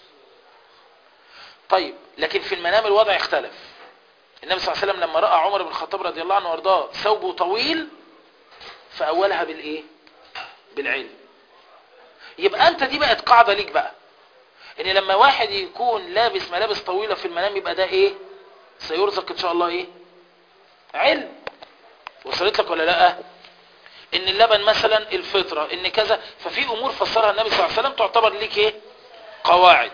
طيب لكن في المنام الوضع اختلف النبي صلى الله عليه وسلم لما رأى عمر بن الخطاب رضي الله عنه وارضاه ثوبه طويل فأولها بالإيه بالعلم يبقى أنت دي بقت قاعدة ليك بقى إن لما واحد يكون لابس ملابس طويلة في المنام يبقى ده إيه سيرزق إن شاء الله إيه علم وصلت لك ولا لا إن اللبن مثلا الفطرة إن كذا ففي أمور فسرها النبي صلى الله عليه وسلم تعتبر ليك إيه قواعد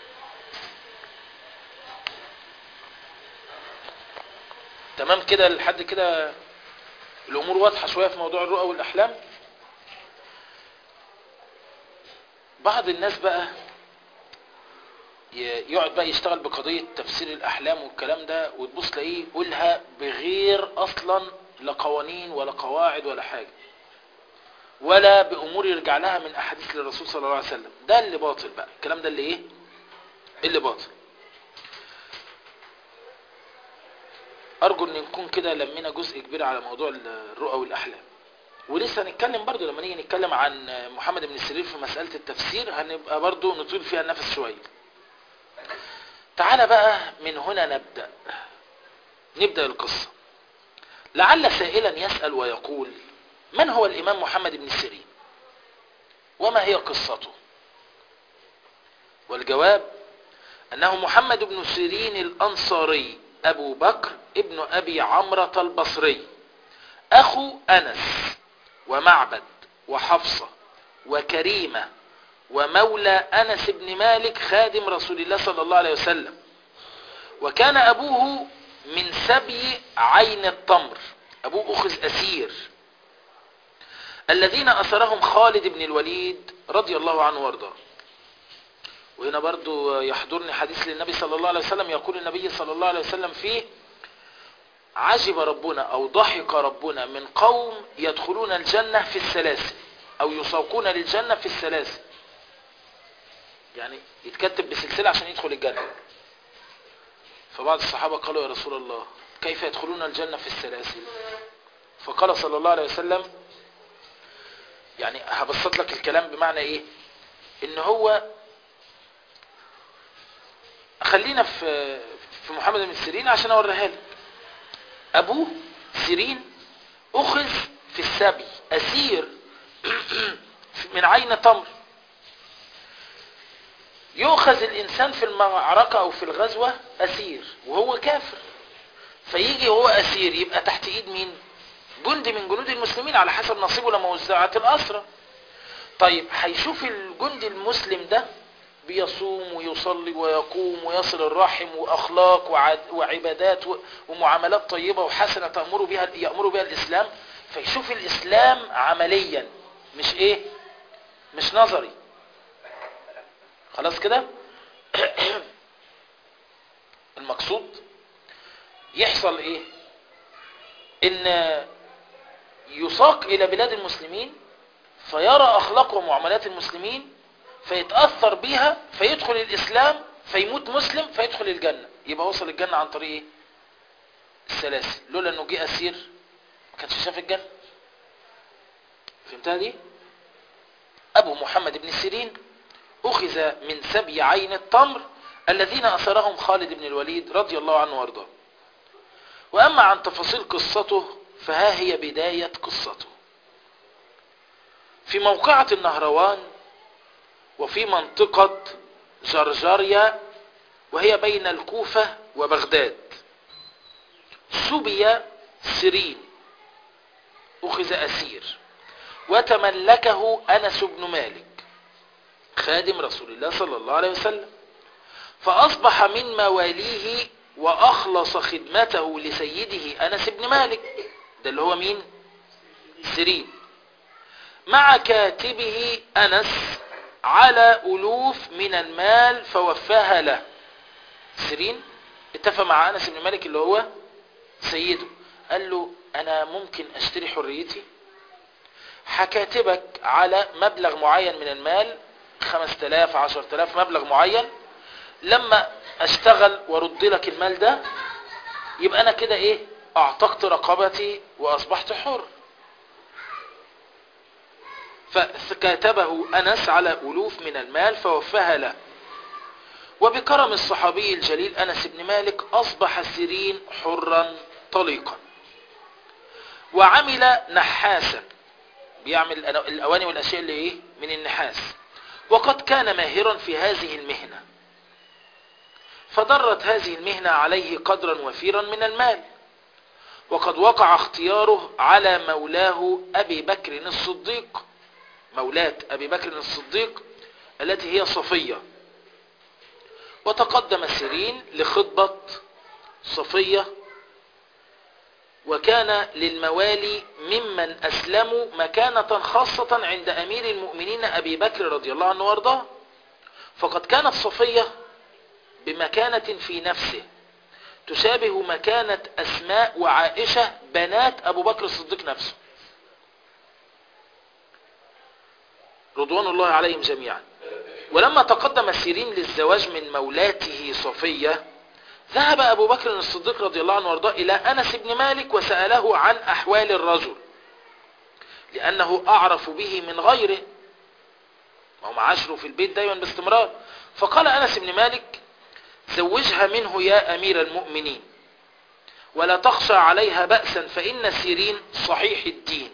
تمام كده لحد كده الامور واضحه شويه في موضوع الرؤى والاحلام بعض الناس بقى يقعد بقى يشتغل بقضيه تفسير الاحلام والكلام ده وتبص تلاقيه يقولها بغير اصلا لا قوانين ولا قواعد ولا حاجه ولا بامور يرجع لها من احاديث للرسول صلى الله عليه وسلم ده اللي باطل بقى الكلام ده اللي ايه اللي باطل ارجو ان نكون كده لمينا جزء كبير على موضوع الرؤى والاحلام ولسه هنتكلم برضو لما نيجي نتكلم عن محمد بن سيرين في مسألة التفسير هنبقى برضو نطيل فيها النفس شوية تعال بقى من هنا نبدأ نبدأ القصة لعل سائلا يسأل ويقول من هو الإمام محمد بن سيرين وما هي قصته والجواب أنه محمد بن سيرين الأنصاري أبو بكر ابن أبي عمرة البصري أخو أنس ومعبد وحفصة وكريمة ومولى أنس بن مالك خادم رسول الله صلى الله عليه وسلم وكان أبوه من سبي عين التمر أبوه أخذ أسير الذين أسرهم خالد بن الوليد رضي الله عنه وارضاه وهنا برضو يحضرني حديث للنبي صلى الله عليه وسلم يقول النبي صلى الله عليه وسلم فيه عجب ربنا أو ضحك ربنا من قوم يدخلون الجنة في السلاسل أو يسوقون للجنة في السلاسل يعني يتكتب بسلسلة عشان يدخل الجنة فبعض الصحابة قالوا يا رسول الله كيف يدخلون الجنة في السلاسل فقال صلى الله عليه وسلم يعني هبسط لك الكلام بمعنى ايه ان هو خلينا في في محمد بن سيرين عشان اوريها لك ابوه سيرين اخذ في السبي اسير من عين تمر يؤخذ الانسان في المعركة او في الغزوة اسير وهو كافر فيجي وهو اسير يبقى تحت ايد مين جندي من جنود المسلمين على حسب نصيبه لما وزعت الاسرى طيب هيشوف الجندي المسلم ده بيصوم ويصلي ويقوم ويصل الرحم واخلاق وعد وعبادات ومعاملات طيبه وحسنه تامر بها يامر بها الاسلام فيشوف الاسلام عمليا مش ايه مش نظري خلاص كده المقصود يحصل ايه ان يساق الى بلاد المسلمين فيرى اخلاق ومعاملات المسلمين فيتأثر بيها فيدخل الاسلام فيموت مسلم فيدخل الجنة يبقى وصل الجنة عن طريق ايه السلاسل لولا انه جه اسير ما كانش شاف الجنة فهمتها دي ابو محمد بن سيرين اخذ من سبي عين التمر الذين اثرهم خالد بن الوليد رضي الله عنه وارضاه واما عن تفاصيل قصته فها هي بداية قصته في موقعة النهروان وفي منطقة جرجاريا وهي بين الكوفة وبغداد سبي سيرين أخذ أسير وتملكه أنس بن مالك خادم رسول الله صلى الله عليه وسلم فأصبح من مواليه وأخلص خدمته لسيده أنس بن مالك ده اللي هو مين سيرين مع كاتبه أنس على ألوف من المال فوفاها له سيرين اتفق مع أنس بن مالك اللي هو سيده قال له أنا ممكن أشتري حريتي هكاتبك على مبلغ معين من المال خمس تلاف عشر تلاف مبلغ معين لما اشتغل ورد لك المال ده يبقى انا كده ايه اعتقت رقبتي واصبحت حر فكاتبه انس على الوف من المال فوفاها له وبكرم الصحابي الجليل انس بن مالك اصبح سيرين حرا طليقا وعمل نحاسا بيعمل الاواني والاشياء اللي ايه من النحاس وقد كان ماهرا في هذه المهنة فضرت هذه المهنة عليه قدرا وفيرا من المال وقد وقع اختياره على مولاه أبي بكر الصديق مولاة أبي بكر الصديق التي هي صفية وتقدم سيرين لخطبة صفية وكان للموالي ممن أسلموا مكانة خاصة عند أمير المؤمنين أبي بكر رضي الله عنه وارضاه فقد كانت صفية بمكانة في نفسه تشابه مكانة أسماء وعائشة بنات أبو بكر الصديق نفسه رضوان الله عليهم جميعا ولما تقدم سيرين للزواج من مولاته صفية ذهب أبو بكر الصديق رضي الله عنه وارضاه إلى أنس بن مالك وسأله عن أحوال الرجل لأنه أعرف به من غيره ما هو معاشره في البيت دايما باستمرار فقال أنس بن مالك زوجها منه يا أمير المؤمنين ولا تخشى عليها بأسا فإن سيرين صحيح الدين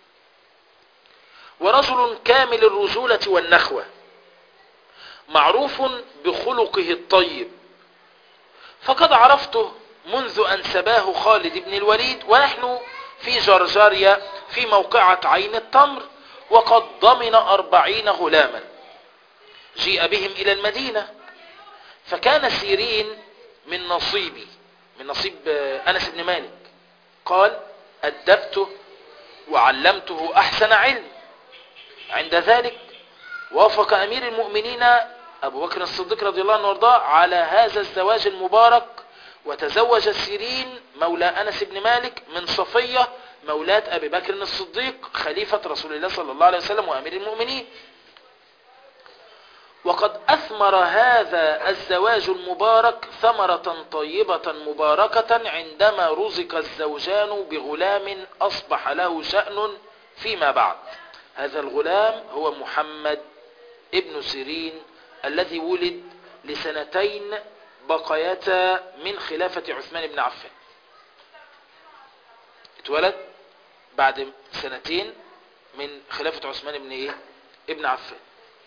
ورجل كامل الرجولة والنخوة معروف بخلقه الطيب فقد عرفته منذ أن سباه خالد بن الوليد ونحن في جرجاريا في موقعة عين التمر وقد ضمن أربعين غلاما جيء بهم إلى المدينة فكان سيرين من نصيبي من نصيب أنس بن مالك قال أدبته وعلمته أحسن علم عند ذلك وافق أمير المؤمنين أبو بكر الصديق رضي الله عنه وارضاه على هذا الزواج المبارك وتزوج سيرين مولى أنس بن مالك من صفية مولاة أبي بكر الصديق خليفة رسول الله صلى الله عليه وسلم وأمير المؤمنين وقد أثمر هذا الزواج المبارك ثمرة طيبة مباركة عندما رزق الزوجان بغلام أصبح له شأن فيما بعد هذا الغلام هو محمد ابن سيرين الذي ولد لسنتين بقيتا من خلافة عثمان بن عفان اتولد بعد سنتين من خلافة عثمان بن ايه ابن عفان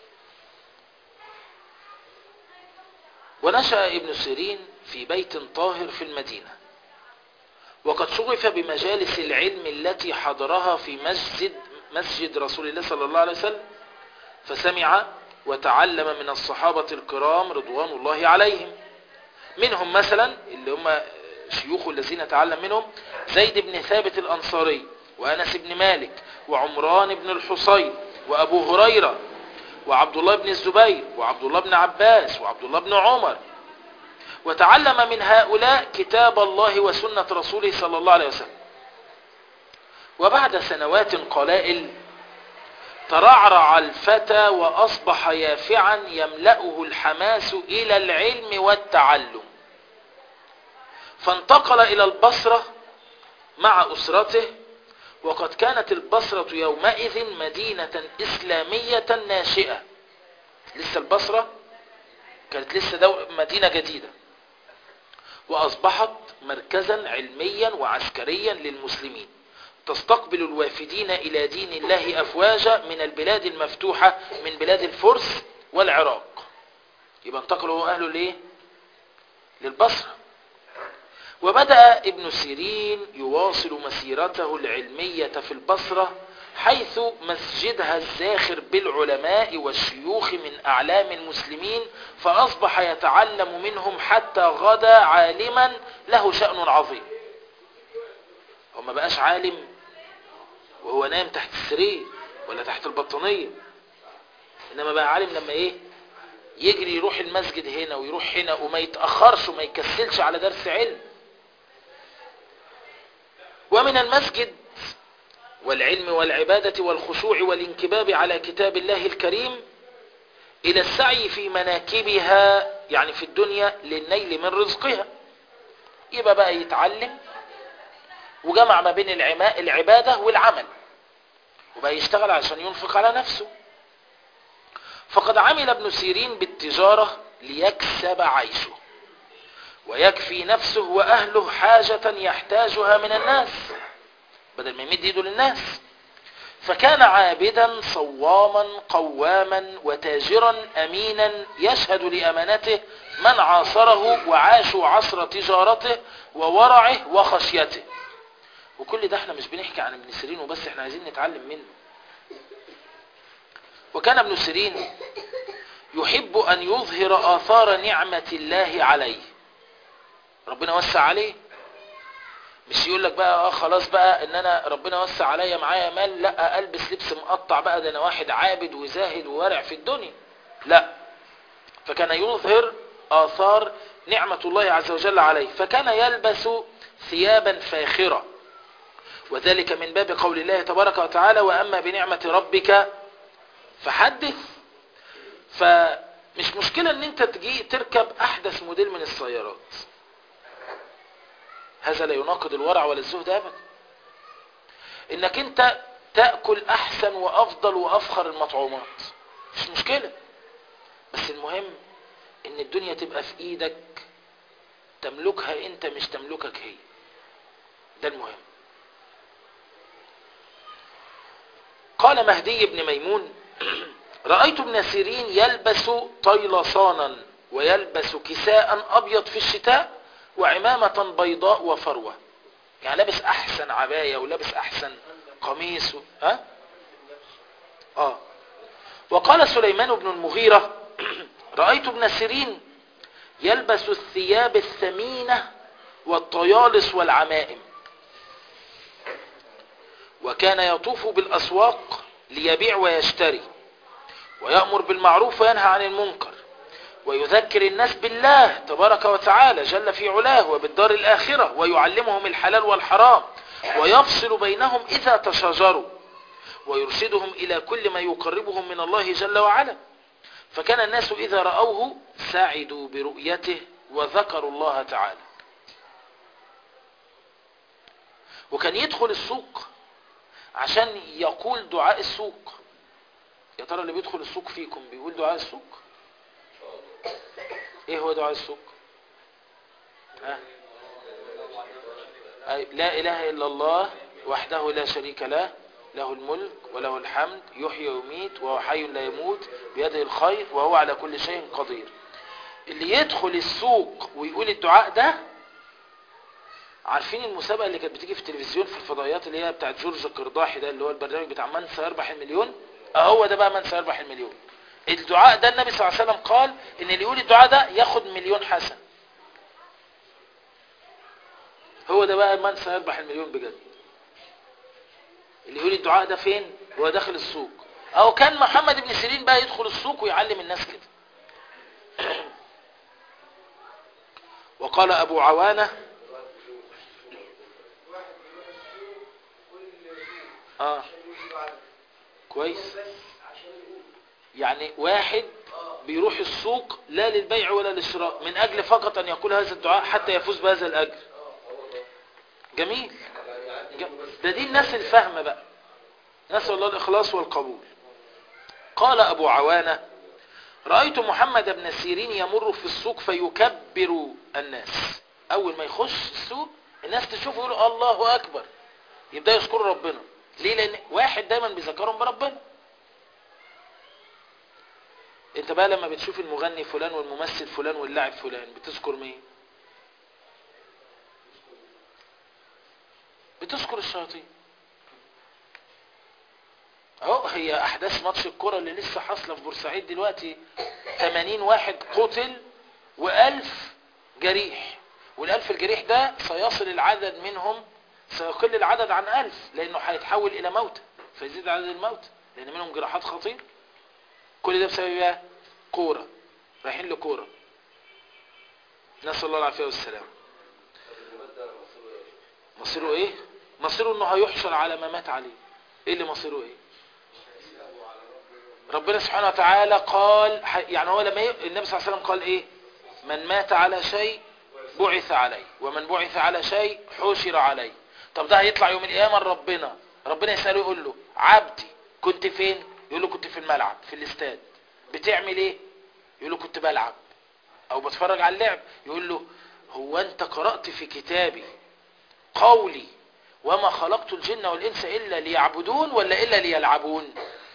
ونشأ ابن سيرين في بيت طاهر في المدينة وقد شغف بمجالس العلم التي حضرها في مسجد مسجد رسول الله صلى الله عليه وسلم فسمع وتعلم من الصحابة الكرام رضوان الله عليهم منهم مثلا اللي هم شيوخ الذين تعلم منهم زيد بن ثابت الأنصاري وأنس بن مالك وعمران بن الحصين وأبو هريرة وعبد الله بن الزبير وعبد الله بن عباس وعبد الله بن عمر وتعلم من هؤلاء كتاب الله وسنة رسوله صلى الله عليه وسلم وبعد سنوات قلائل ترعرع الفتى وأصبح يافعا يملأه الحماس إلى العلم والتعلم فانتقل إلى البصرة مع أسرته وقد كانت البصرة يومئذ مدينة إسلامية ناشئة لسه البصرة كانت لسه دو... مدينة جديدة وأصبحت مركزا علميا وعسكريا للمسلمين تستقبل الوافدين إلى دين الله أفواجا من البلاد المفتوحة من بلاد الفرس والعراق يبقى انتقلوا أهله ليه للبصرة وبدأ ابن سيرين يواصل مسيرته العلمية في البصرة حيث مسجدها الزاخر بالعلماء والشيوخ من أعلام المسلمين فأصبح يتعلم منهم حتى غدا عالما له شأن عظيم هو ما بقاش عالم وهو نايم تحت السرير ولا تحت البطانية إنما بقى عالم لما إيه يجري يروح المسجد هنا ويروح هنا وما يتأخرش وما يكسلش على درس علم ومن المسجد والعلم والعبادة والخشوع والانكباب على كتاب الله الكريم إلى السعي في مناكبها يعني في الدنيا للنيل من رزقها يبقى بقى يتعلم وجمع ما بين العماء العبادة والعمل وبقى يشتغل عشان ينفق على نفسه فقد عمل ابن سيرين بالتجارة ليكسب عيشه ويكفي نفسه وأهله حاجة يحتاجها من الناس بدل ما يمد ايده للناس فكان عابدا صواما قواما وتاجرا أمينا يشهد لأمانته من عاصره وعاشوا عصر تجارته وورعه وخشيته وكل ده احنا مش بنحكي عن ابن سيرين وبس احنا عايزين نتعلم منه وكان ابن سيرين يحب أن يظهر آثار نعمة الله عليه ربنا وسع عليه مش يقول لك بقى اه خلاص بقى ان انا ربنا وسع عليا معايا مال لا البس لبس مقطع بقى ده انا واحد عابد وزاهد وورع في الدنيا لا فكان يظهر آثار نعمة الله عز وجل عليه فكان يلبس ثيابا فاخرة وذلك من باب قول الله تبارك وتعالى وأما بنعمة ربك فحدث فمش مشكلة ان انت تجي تركب احدث موديل من السيارات هذا لا يناقض الورع ولا الزهد ابدا انك انت تأكل احسن وافضل وافخر المطعومات مش مشكلة بس المهم ان الدنيا تبقى في ايدك تملكها انت مش تملكك هي ده المهم قال مهدي بن ميمون رأيت ابن سيرين يلبس طيلصانا ويلبس كساء أبيض في الشتاء وعمامة بيضاء وفروة يعني لابس أحسن عباية ولابس أحسن قميص و... ها؟ آه وقال سليمان بن المغيرة رأيت ابن سيرين يلبس الثياب الثمينة والطيالس والعمائم وكان يطوف بالأسواق ليبيع ويشتري ويأمر بالمعروف وينهى عن المنكر ويذكر الناس بالله تبارك وتعالى جل في علاه وبالدار الآخرة ويعلمهم الحلال والحرام ويفصل بينهم إذا تشاجروا ويرشدهم إلى كل ما يقربهم من الله جل وعلا فكان الناس إذا رأوه سعدوا برؤيته وذكروا الله تعالى وكان يدخل السوق عشان يقول دعاء السوق يا ترى اللي بيدخل السوق فيكم بيقول دعاء السوق ايه هو دعاء السوق ها أي لا اله الا الله وحده لا شريك له له الملك وله الحمد يحيي ويميت وهو حي لا يموت بيده الخير وهو على كل شيء قدير اللي يدخل السوق ويقول الدعاء ده عارفين المسابقة اللي كانت بتيجي في التلفزيون في الفضائيات اللي هي بتاعت جورج القرداحي ده اللي هو البرنامج بتاع من سيربح المليون اهو ده بقى من سيربح المليون الدعاء ده النبي صلى الله عليه وسلم قال ان اللي يقول الدعاء ده ياخد مليون حسن هو ده بقى من سيربح المليون بجد اللي يقول الدعاء ده فين هو داخل السوق او كان محمد بن سيرين بقى يدخل السوق ويعلم الناس كده وقال ابو عوانه واحد بيروح السوق كل يوم اه عشان يجيب عدد كويس بس عشان يقول يعني واحد بيروح السوق لا للبيع ولا للشراء من اجل فقط ان يقول هذا الدعاء حتى يفوز بهذا الاجر جميل ج- ده دي الناس الفاهمه بقى نسال الله الاخلاص والقبول قال ابو عوانه رايت محمد بن سيرين يمر في السوق فيكبر الناس اول ما يخش السوق الناس تشوفه يقولوا الله اكبر يبدا يشكروا ربنا ليه لان واحد دايما بيذكرهم بربنا انت بقى لما بتشوف المغني فلان والممثل فلان واللاعب فلان بتذكر مين بتذكر الشياطين اهو هي احداث ماتش الكرة اللي لسه حاصله في بورسعيد دلوقتي 80 واحد قتل و1000 جريح والألف الجريح ده سيصل العدد منهم سيقل العدد عن ألف لأنه هيتحول إلى موت فيزيد عدد الموت لأن منهم جراحات خطير كل ده بسبب ايه كورة رايحين لكورة نسأل الله العافية والسلام مصيره ايه مصيره انه هيحشر على ما مات عليه ايه اللي مصيره ايه ربنا سبحانه وتعالى قال يعني هو لما ي... النبي صلى الله عليه وسلم قال ايه من مات على شيء بعث عليه ومن بعث على شيء حشر عليه طب ده هيطلع يوم القيامه ربنا ربنا يساله يقول له عبدي كنت فين يقول له كنت في الملعب في الاستاد بتعمل ايه يقول له كنت بلعب او بتفرج على اللعب يقول له هو انت قرأت في كتابي قولي وما خلقت الجن والانس الا ليعبدون ولا الا ليلعبون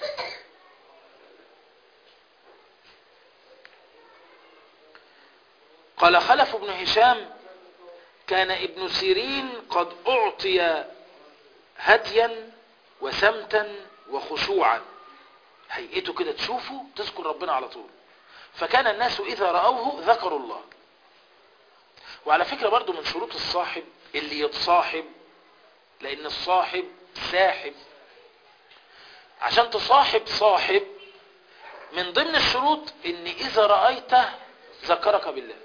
قال خلف بن هشام كان ابن سيرين قد اعطي هديا وسمتا وخشوعا هيئته كده تشوفه تذكر ربنا على طول فكان الناس اذا رأوه ذكروا الله وعلى فكرة برضو من شروط الصاحب اللي يتصاحب لان الصاحب ساحب عشان تصاحب صاحب من ضمن الشروط ان اذا رأيته ذكرك بالله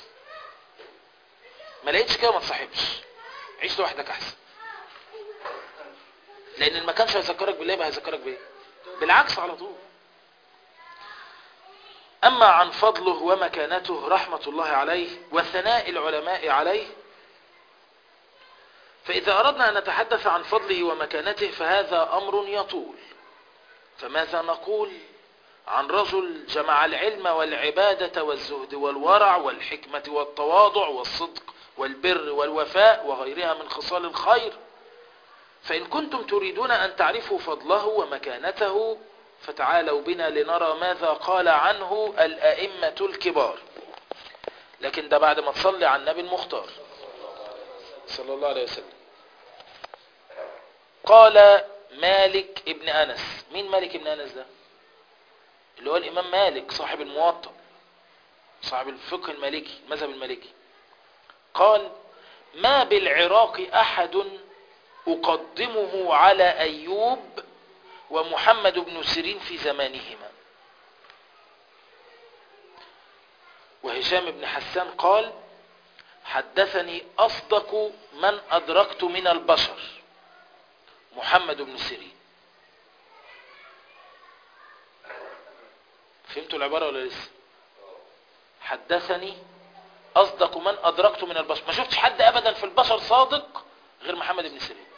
ما لقيتش كده ما تصاحبش عيش لوحدك احسن لان ما كانش هيذكرك بالله يبقى هيذكرك بايه بالعكس على طول اما عن فضله ومكانته رحمة الله عليه وثناء العلماء عليه فإذا أردنا أن نتحدث عن فضله ومكانته فهذا أمر يطول فماذا نقول عن رجل جمع العلم والعبادة والزهد والورع والحكمة والتواضع والصدق والبر والوفاء وغيرها من خصال الخير فإن كنتم تريدون أن تعرفوا فضله ومكانته فتعالوا بنا لنرى ماذا قال عنه الأئمة الكبار لكن ده بعد ما تصلي على النبي المختار صلى الله عليه وسلم قال مالك ابن أنس مين مالك ابن أنس ده اللي هو الإمام مالك صاحب الموطأ صاحب الفقه المالكي المذهب المالكي قال ما بالعراق أحد أقدمه على أيوب ومحمد بن سيرين في زمانهما وهشام بن حسان قال حدثني أصدق من أدركت من البشر محمد بن سيرين فهمتوا العبارة ولا لسه حدثني أصدق من أدركت من البشر ما شفتش حد أبدا في البشر صادق غير محمد بن سيرين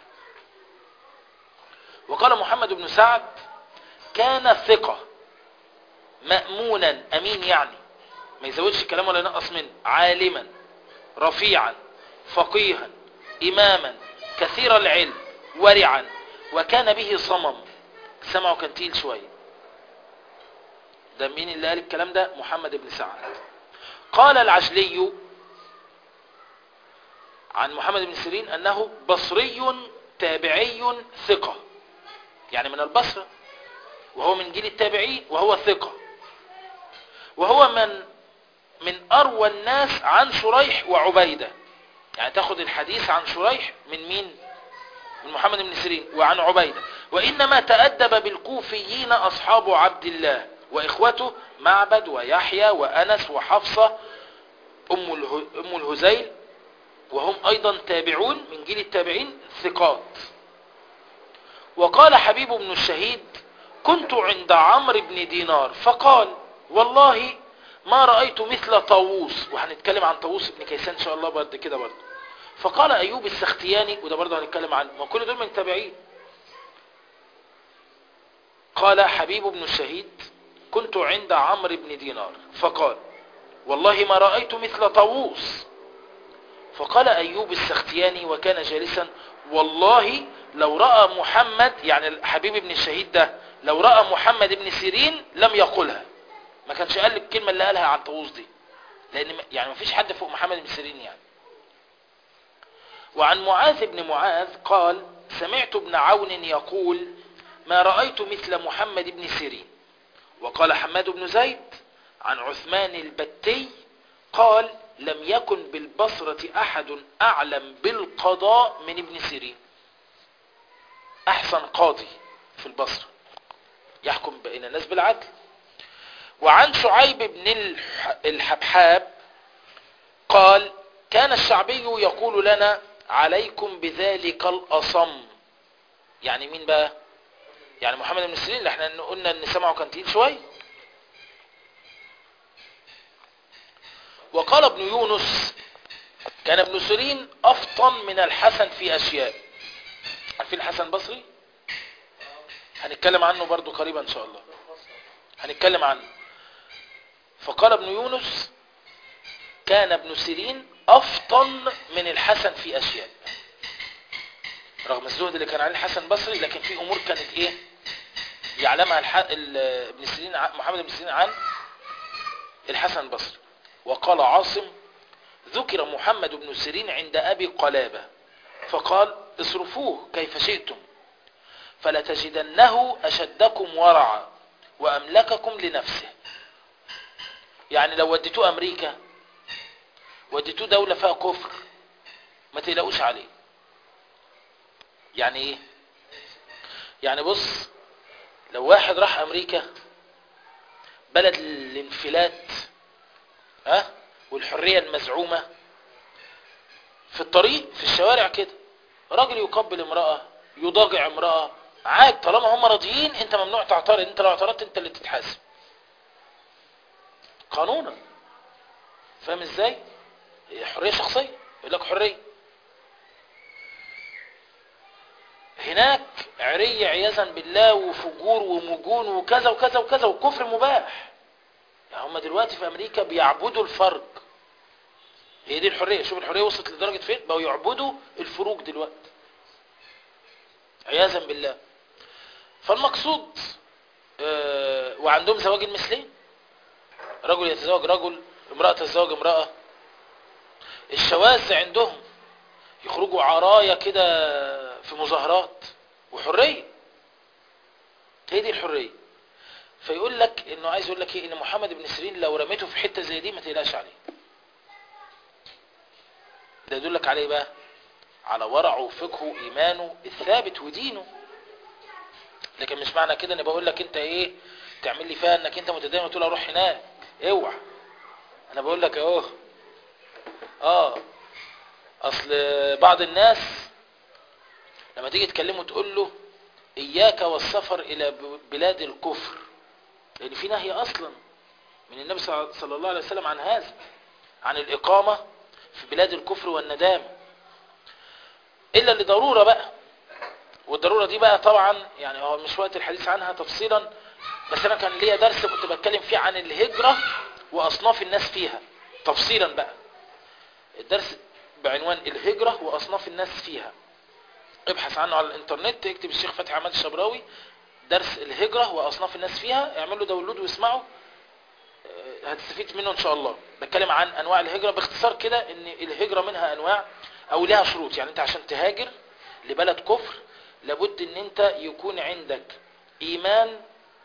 وقال محمد بن سعد كان ثقة مأمونا أمين يعني ما يزودش الكلام ولا ينقص منه عالما رفيعا فقيها إماما كثير العلم ورعا وكان به صمم سمعه كان تقيل شوية ده مين اللي قال الكلام ده محمد بن سعد قال العجلي عن محمد بن سيرين أنه بصري تابعي ثقة يعني من البصرة وهو من جيل التابعين وهو ثقة وهو من من أروى الناس عن شريح وعبيدة يعني تاخد الحديث عن شريح من مين من محمد بن سيرين وعن عبيدة وإنما تأدب بالكوفيين أصحاب عبد الله وإخوته معبد ويحيى وأنس وحفصة أم, اله... أم الهزيل وهم أيضا تابعون من جيل التابعين ثقات وقال حبيب بن الشهيد كنت عند عمرو بن دينار فقال والله ما رأيت مثل طاووس وهنتكلم عن طاووس بن كيسان إن شاء الله بعد كده برضه فقال أيوب السختياني وده برضه هنتكلم عنه ما كل دول من تابعين قال حبيب بن الشهيد كنت عند عمرو بن دينار فقال والله ما رأيت مثل طاووس فقال أيوب السختياني وكان جالسا والله لو رأى محمد يعني حبيب بن الشهيد ده لو رأى محمد بن سيرين لم يقولها ما كانش قال الكلمة اللي قالها عن طاووس دي لأن يعني ما فيش حد فوق محمد بن سيرين يعني وعن معاذ بن معاذ قال سمعت ابن عون يقول ما رأيت مثل محمد بن سيرين وقال حماد بن زيد عن عثمان البتي قال لم يكن بالبصرة أحد أعلم بالقضاء من ابن سيرين أحسن قاضي في البصرة يحكم بين الناس بالعدل وعن شعيب بن الحبحاب قال كان الشعبي يقول لنا عليكم بذلك الأصم يعني مين بقى يعني محمد بن سيرين اللي احنا قلنا ان سمعه كان تقيل شويه وقال ابن يونس كان ابن سيرين افطن من الحسن في اشياء عارفين الحسن البصري هنتكلم عنه برضو قريبا ان شاء الله هنتكلم عنه فقال ابن يونس كان ابن سيرين افطن من الحسن في اشياء رغم الزهد اللي كان عليه الحسن البصري لكن في امور كانت ايه يعلمها الح... ال... ابن سيرين ع... محمد بن سيرين عن الحسن البصري وقال عاصم ذكر محمد بن سيرين عند ابي قلابه فقال اصرفوه كيف شئتم فلتجدنه اشدكم ورعا واملككم لنفسه يعني لو وديتوه امريكا وديتوه دولة فيها كفر ما تقلقوش عليه يعني ايه يعني بص لو واحد راح امريكا بلد الانفلات ها والحرية المزعومة في الطريق في الشوارع كده راجل يقبل امرأة يضاجع امرأة عاد طالما هم راضيين انت ممنوع تعترض انت لو اعترضت انت اللي تتحاسب قانونا فاهم ازاي هي حرية شخصية يقول لك حرية هناك عرية عياذا بالله وفجور ومجون وكذا وكذا وكذا والكفر مباح يعني هم دلوقتي في امريكا بيعبدوا الفرج هي دي الحرية شوف الحرية وصلت لدرجة فين بقوا يعبدوا الفروج دلوقتي عياذا بالله فالمقصود آه، وعندهم زواج المثلين رجل يتزوج رجل امرأة تتزوج امرأة الشواذ عندهم يخرجوا عرايا كده في مظاهرات وحرية هي دي الحرية فيقول لك انه عايز يقول لك ايه ان محمد بن سيرين لو رميته في حتة زي دي ما تقلقش عليه ده يدلك عليه بقى على ورعه وفقهه ايمانه الثابت ودينه لكن مش معنى كده اني بقول لك انت ايه تعمل لي فيها انك انت متدين وتقول اروح هناك اوعى انا بقول لك اهو اه اصل بعض الناس لما تيجي تكلمه تقول له اياك والسفر الى ب- بلاد الكفر لان في نهي اصلا من النبي صلى صلى الله عليه وسلم عن هذا عن الاقامه في بلاد الكفر والندامه الا لضروره بقى والضروره دي بقى طبعا يعني هو مش وقت الحديث عنها تفصيلا بس انا كان ليا درس كنت بتكلم فيه عن الهجره واصناف الناس فيها تفصيلا بقى الدرس بعنوان الهجره واصناف الناس فيها ابحث عنه على الانترنت اكتب الشيخ فتحي عماد الشبراوي درس الهجرة واصناف الناس فيها اعمل له داونلود واسمعه آه، هتستفيد منه ان شاء الله بتكلم عن انواع الهجرة باختصار كده ان الهجرة منها انواع او لها شروط يعني انت عشان تهاجر لبلد كفر لابد ان انت يكون عندك ايمان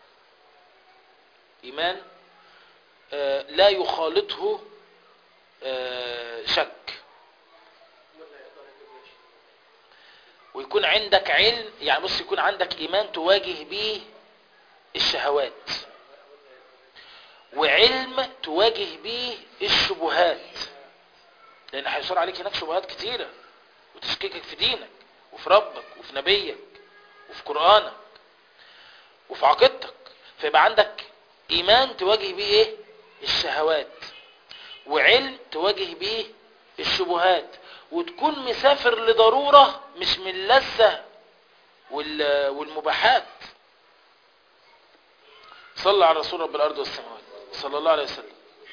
ايمان آه، لا يخالطه آه، شك ويكون عندك علم يعني بص يكون عندك ايمان تواجه به الشهوات وعلم تواجه به الشبهات لان هيصار عليك هناك شبهات كتيرة وتشكيكك في دينك وفي ربك وفي نبيك وفي قرآنك وفي عقيدتك فيبقى عندك ايمان تواجه به ايه الشهوات وعلم تواجه به الشبهات وتكون مسافر لضرورة مش من اللذة وال- والمباحات صلى على رسول رب الأرض والسماوات صلى الله عليه وسلم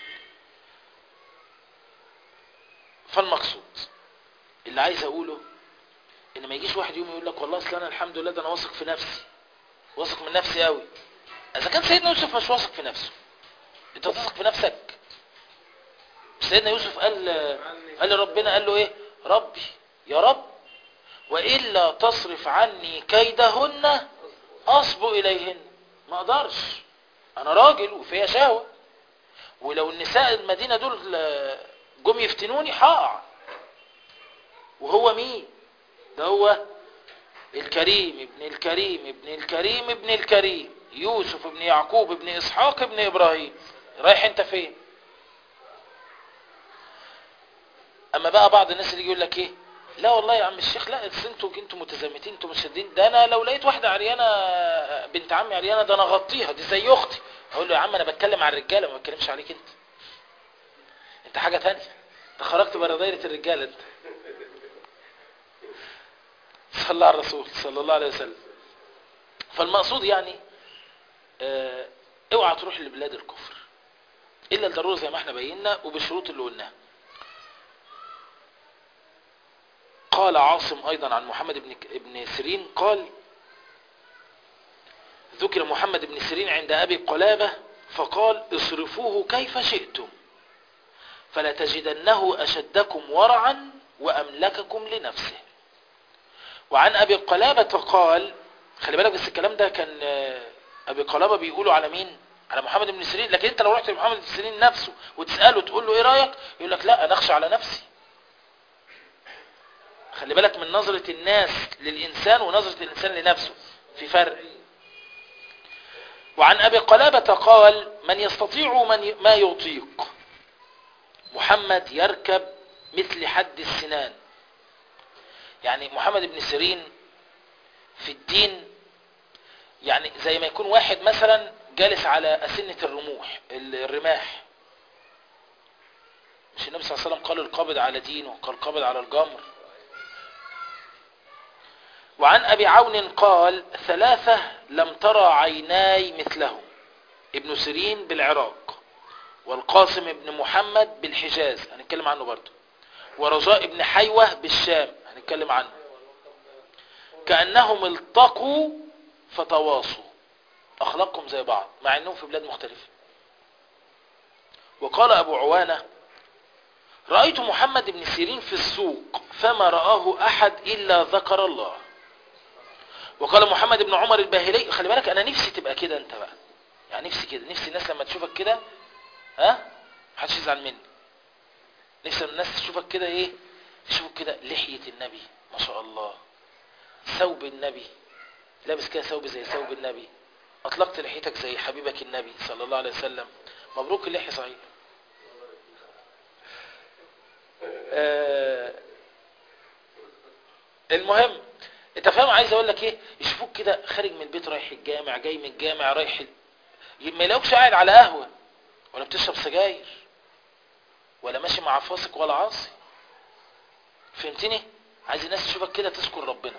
فالمقصود اللي عايز أقوله إن ما يجيش واحد يوم يقول لك والله أصل أنا الحمد لله ده أنا واثق في نفسي واثق من نفسي قوي إذا كان سيدنا يوسف مش واثق في نفسه أنت تثق في نفسك سيدنا يوسف قال قال لربنا قال له ايه ربي يا رب وإلا تصرف عني كيدهن أصب إليهن ما أقدرش أنا راجل وفيها شهوة ولو النساء المدينة دول آه، جم يفتنوني هقع وهو مين ده هو الكريم ابن الكريم ابن الكريم ابن الكريم يوسف ابن يعقوب ابن إسحاق ابن إبراهيم رايح انت فين اما بقى بعض الناس اللي يقول لك ايه لا والله يا عم الشيخ لا أصل انتوا انتوا متزمتين انتوا مشدين ده انا لو لقيت واحده عريانه بنت عمي عريانه ده انا اغطيها دي زي اختي اقول له يا عم انا بتكلم عن الرجاله ما بتكلمش عليك انت انت حاجه تانية انت خرجت بره دايره الرجاله انت صلى على الرسول صلى الله عليه وسلم فالمقصود يعني اه اوعى تروح لبلاد الكفر الا الضروره زي ما احنا بينا وبالشروط اللي قلناها قال عاصم أيضا عن محمد بن بن سيرين قال ذكر محمد بن سيرين عند أبي قلابة فقال اصرفوه كيف شئتم فلا تجدنه أشدكم ورعا وأملككم لنفسه وعن أبي قلابة قال خلي بالك بس الكلام ده كان آه، أبي قلابة بيقولوا على مين على محمد بن سيرين لكن انت لو رحت لمحمد بن سيرين نفسه وتسأله تقول له ايه رأيك يقول لك لا انا اخشى على نفسي خلي بالك من نظرة الناس للإنسان ونظرة الإنسان لنفسه في فرق وعن أبي قلابة قال من يستطيع من ما يطيق محمد يركب مثل حد السنان يعني محمد بن سيرين في الدين يعني زي ما يكون واحد مثلا جالس على أسنة الرموح الرماح مش النبي صلى الله عليه وسلم قال القابض على دينه قال القابض على الجمر وعن أبي عون قال ثلاثة لم ترى عيناي مثلهم ابن سيرين بالعراق والقاسم بن محمد بالحجاز هنتكلم عنه برضه ورجاء بن حيوة بالشام هنتكلم عنه كأنهم التقوا فتواصوا أخلاقهم زي بعض مع أنهم في بلاد مختلفة وقال أبو عوانة رأيت محمد بن سيرين في السوق فما رآه أحد إلا ذكر الله وقال محمد بن عمر الباهلي خلي بالك أنا نفسي تبقى كده أنت بقى يعني نفسي كده نفسي الناس لما تشوفك كده ها محدش يزعل مني نفسي الناس تشوفك كده ايه تشوفك كده لحية النبي ما شاء الله ثوب النبي لابس كده ثوب زي ثوب النبي اطلقت لحيتك زي حبيبك النبي صلى الله عليه وسلم مبروك اللحية صحيح آه المهم انت فاهم عايز اقول لك ايه يشوفوك كده خارج من البيت رايح الجامع جاي من الجامع رايح ال... ما يلاقوكش قاعد على قهوه ولا بتشرب سجاير ولا ماشي مع فاسق ولا عاصي فهمتني عايز الناس تشوفك كده تذكر ربنا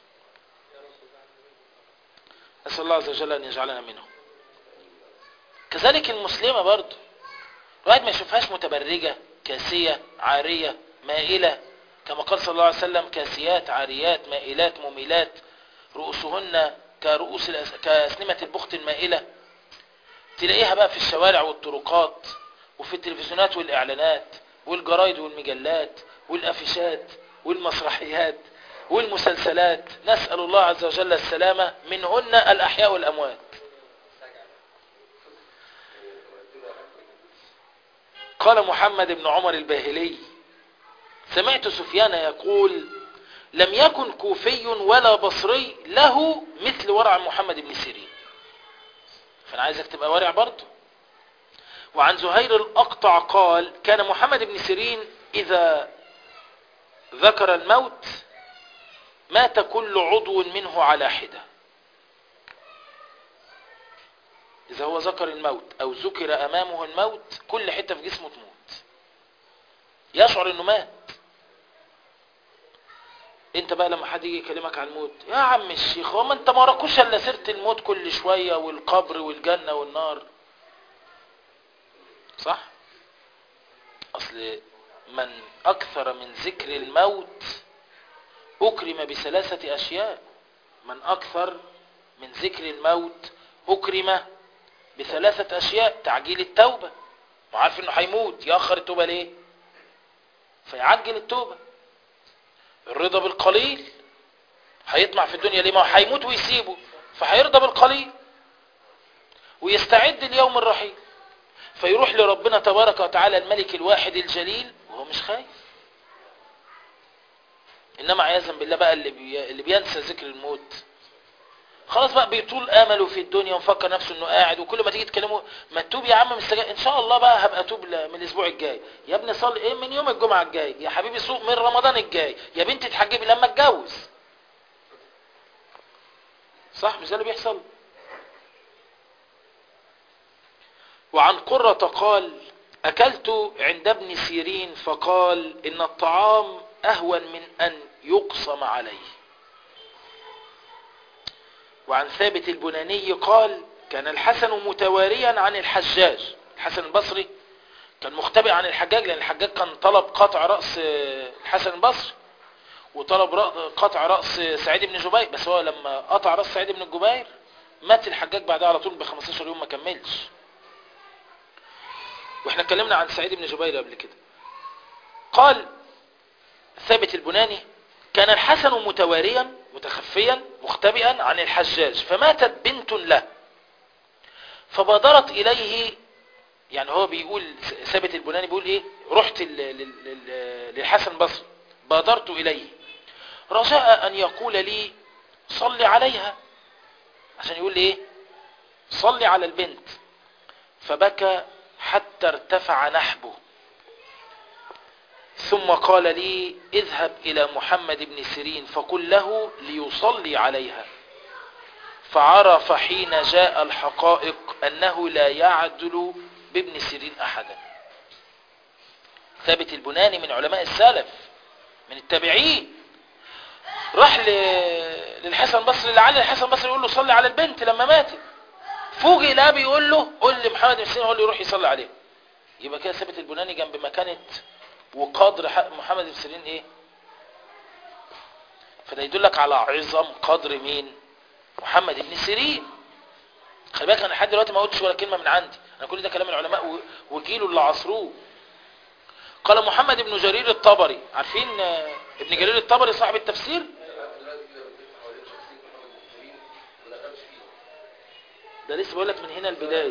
نسأل الله عز وجل أن يجعلنا منهم كذلك المسلمة برضو الواحد ما يشوفهاش متبرجة كاسية عارية مائلة كما قال صلى الله عليه وسلم كاسيات عاريات مائلات مميلات رؤوسهن كرؤوس الأس... كأسنمة البخت المائلة تلاقيها بقى في الشوارع والطرقات وفي التلفزيونات والإعلانات والجرايد والمجلات والأفيشات والمسرحيات والمسلسلات نسأل الله عز وجل السلامة منهن الأحياء والأموات قال محمد بن عمر الباهلي سمعت سفيان يقول لم يكن كوفي ولا بصري له مثل ورع محمد بن سيرين فأنا عايزك تبقى ورع برضه وعن زهير الأقطع قال كان محمد بن سيرين إذا ذكر الموت مات كل عضو منه على حدة إذا هو ذكر الموت أو ذكر أمامه الموت كل حتة في جسمه تموت يشعر أنه مات انت بقى لما حد يجي يكلمك عن الموت يا عم الشيخ هو ما انت ما راكوش الا سيره الموت كل شويه والقبر والجنه والنار صح اصل من اكثر من ذكر الموت اكرم بثلاثه اشياء من اكثر من ذكر الموت اكرم بثلاثه اشياء تعجيل التوبه وعارف انه هيموت ياخر التوبه ليه فيعجل التوبه الرضا بالقليل هيطمع في الدنيا ليه ما هو هيموت ويسيبه فهيرضى بالقليل ويستعد اليوم الرحيل فيروح لربنا تبارك وتعالى الملك الواحد الجليل وهو مش خايف انما عياذا بالله بقى اللي, بي... اللي بينسى ذكر الموت خلاص بقى بيطول امله في الدنيا ومفكر نفسه انه قاعد وكل ما تيجي تكلمه ما تتوب يا عم مستجاب ان شاء الله بقى هبقى اتوب من الاسبوع الجاي يا ابني صلي ايه من يوم الجمعه الجاي يا حبيبي سوق من رمضان الجاي يا بنتي اتحجبي لما اتجوز صح مش ده اللي بيحصل وعن قرة قال أكلت عند ابن سيرين فقال إن الطعام أهون من أن يقسم عليه وعن ثابت البناني قال كان الحسن متواريا عن الحجاج الحسن البصري كان مختبئ عن الحجاج لأن الحجاج كان طلب قطع رأس الحسن البصري وطلب قطع رأس سعيد بن جبير بس هو لما قطع رأس سعيد بن جبير مات الحجاج بعدها على طول ب 15 يوم ما كملش واحنا اتكلمنا عن سعيد بن جبير قبل كده قال ثابت البناني كان الحسن متواريا متخفيا مختبئا عن الحجاج فماتت بنت له فبادرت إليه يعني هو بيقول ثابت البناني بيقول ايه رحت للحسن البصري بادرت إليه رجاء أن يقول لي صلي عليها عشان يقول لي ايه صلي على البنت فبكى حتى ارتفع نحبه ثم قال لي اذهب إلى محمد بن سيرين فقل له ليصلي عليها فعرف حين جاء الحقائق أنه لا يعدل بابن سيرين أحدا ثابت البناني من علماء السلف من التابعين راح للحسن البصري لعل الحسن البصري يقول له صلي على البنت لما ماتت فوجئ لا بيقول له قول لي محمد بن سيرين هو اللي يروح يصلي عليه يبقى كده ثابت البناني جنب مكانة وقدر ح- محمد بن سيرين ايه فده يدلك على عظم قدر مين محمد بن سيرين خلي بالك انا لحد دلوقتي ما قلتش ولا كلمه من عندي انا كل ده كلام العلماء و- وجيله اللي عصروه قال محمد بن جرير الطبري عارفين آه، ابن جرير الطبري صاحب التفسير ده لسه بقول لك من هنا البدايه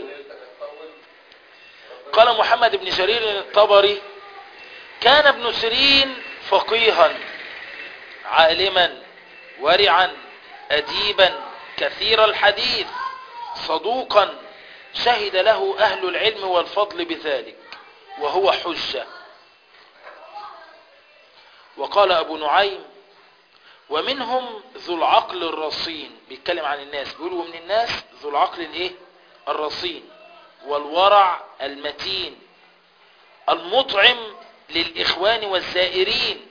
قال محمد بن جرير الطبري كان ابن سيرين فقيها عالما ورعا أديبا كثير الحديث صدوقا شهد له أهل العلم والفضل بذلك وهو حجة وقال أبو نعيم ومنهم ذو العقل الرصين بيتكلم عن الناس بيقول ومن الناس ذو العقل الايه الرصين والورع المتين المطعم للإخوان والزائرين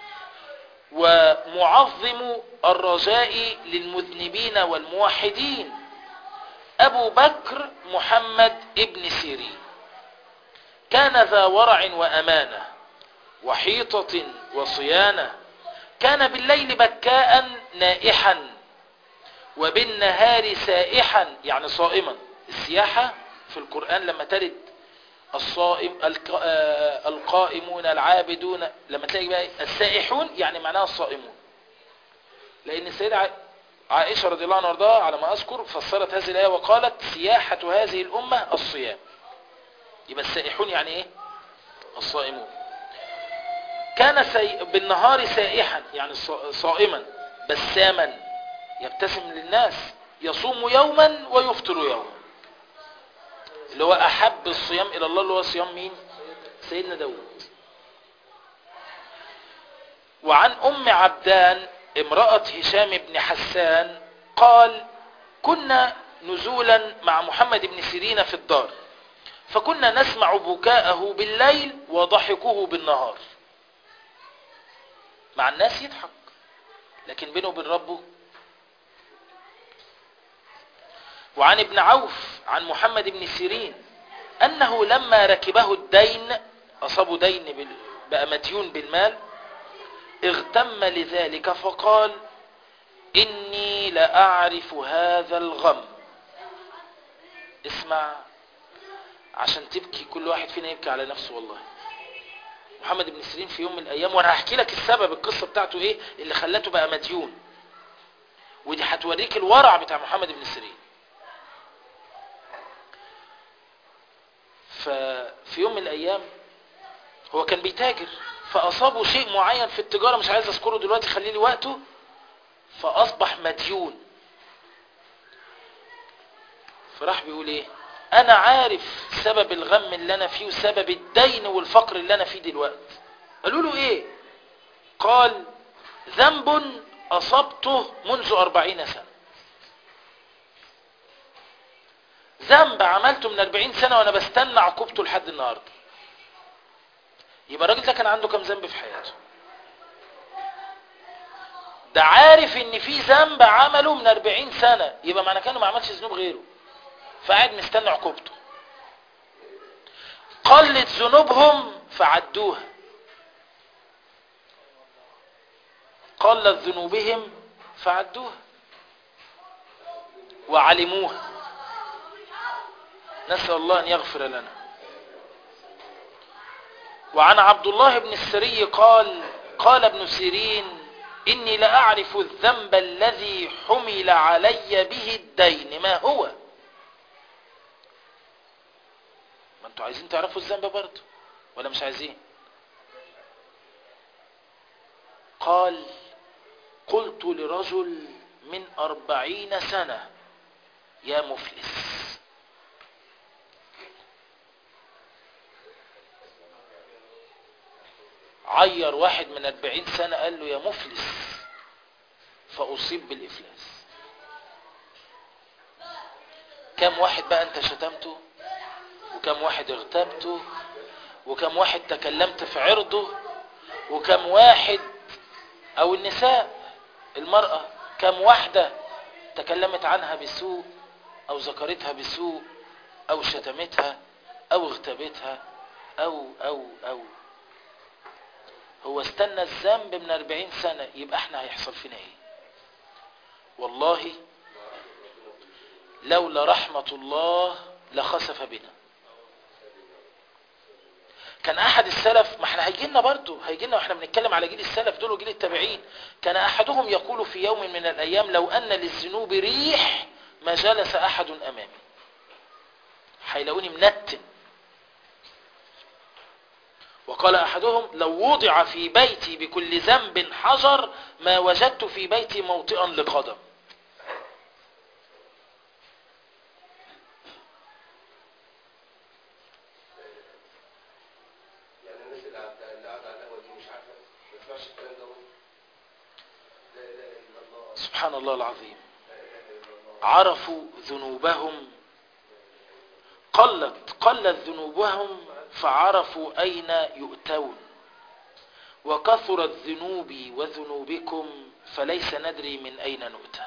ومعظم الرجاء للمذنبين والموحدين أبو بكر محمد ابن سيرين كان ذا ورع وأمانة وحيطة وصيانة كان بالليل بكاء نائحا وبالنهار سائحا يعني صائما السياحة في القرآن لما ترد الصائم الق- آه، القائمون العابدون لما تلاقي بقى السائحون يعني معناها الصائمون لأن السيدة عا- عائشة رضي الله عنها وارضاها على ما أذكر فسرت هذه الآية وقالت سياحة هذه الأمة الصيام يبقى السائحون يعني إيه الصائمون كان سي... بالنهار سائحا يعني ص- صائما بساما يبتسم للناس يصوم يوما ويفطر يوما اللي هو أحب الصيام إلى الله اللي هو صيام مين سيدنا داود وعن أم عبدان امرأة هشام بن حسان قال كنا نزولا مع محمد بن سيرين في الدار فكنا نسمع بكاءه بالليل وضحكه بالنهار مع الناس يضحك لكن بينه وبين ربه وعن ابن عوف عن محمد بن سيرين أنه لما ركبه الدين أصابه دين بال- بقى مديون بالمال اغتم لذلك فقال إني لأعرف هذا الغم اسمع عشان تبكي كل واحد فينا يبكي على نفسه والله محمد بن سيرين في يوم من الأيام وأنا هحكي لك السبب القصة بتاعته إيه اللي خلته بقى مديون ودي هتوريك الورع بتاع محمد بن سيرين ففي يوم من الأيام هو كان بيتاجر فأصابه شيء معين في التجارة مش عايز أذكره دلوقتي خليلي وقته فأصبح مديون فراح بيقول إيه أنا عارف سبب الغم اللي أنا فيه وسبب الدين والفقر اللي أنا فيه دلوقتي قالوا له إيه قال ذنب أصبته منذ أربعين سنة ذنب عملته من 40 سنة وانا بستنى عقوبته لحد النهاردة يبقى الراجل ده كان عنده كام ذنب في حياته ده عارف ان في ذنب عمله من 40 سنة يبقى معنى كانه ما عملش ذنوب غيره فقاعد مستنى عقوبته قلت ذنوبهم فعدوها قلت ذنوبهم فعدوها وعلموها نسأل الله أن يغفر لنا وعن عبد الله بن السري قال قال ابن سيرين إني لأعرف الذنب الذي حمل علي به الدين ما هو ما انتوا عايزين تعرفوا الذنب برضه ولا مش عايزين قال قلت لرجل من أربعين سنة يا مفلس عير واحد من أربعين سنة قال له يا مفلس فأصيب بالإفلاس كم واحد بقى أنت شتمته وكم واحد اغتبته وكم واحد تكلمت في عرضه وكم واحد أو النساء المرأة كم واحدة تكلمت عنها بسوء أو ذكرتها بسوء أو شتمتها أو اغتبتها أو أو أو هو استنى الذنب من أربعين سنة يبقى احنا هيحصل فينا ايه والله لولا رحمة الله لخسف بنا كان احد السلف ما احنا هيجي لنا برضه هيجي لنا واحنا بنتكلم على جيل السلف دول وجيل التابعين كان احدهم يقول في يوم من الايام لو ان للذنوب ريح ما جلس احد امامي هيلاقوني منتن وقال احدهم لو وضع في بيتي بكل ذنب حجر ما وجدت في بيتي موطئا لقدم يعني الناس اللي قاعده اللي قاعده على القهوه دي مش عارفه ما تسمعش الكلام ده لا اله الا الله سبحان الله العظيم لا اله الا الله عرفوا ذنوبهم قلت قلت ذنوبهم فعرفوا أين يؤتون وكثرت ذنوبي وذنوبكم فليس ندري من أين نؤتى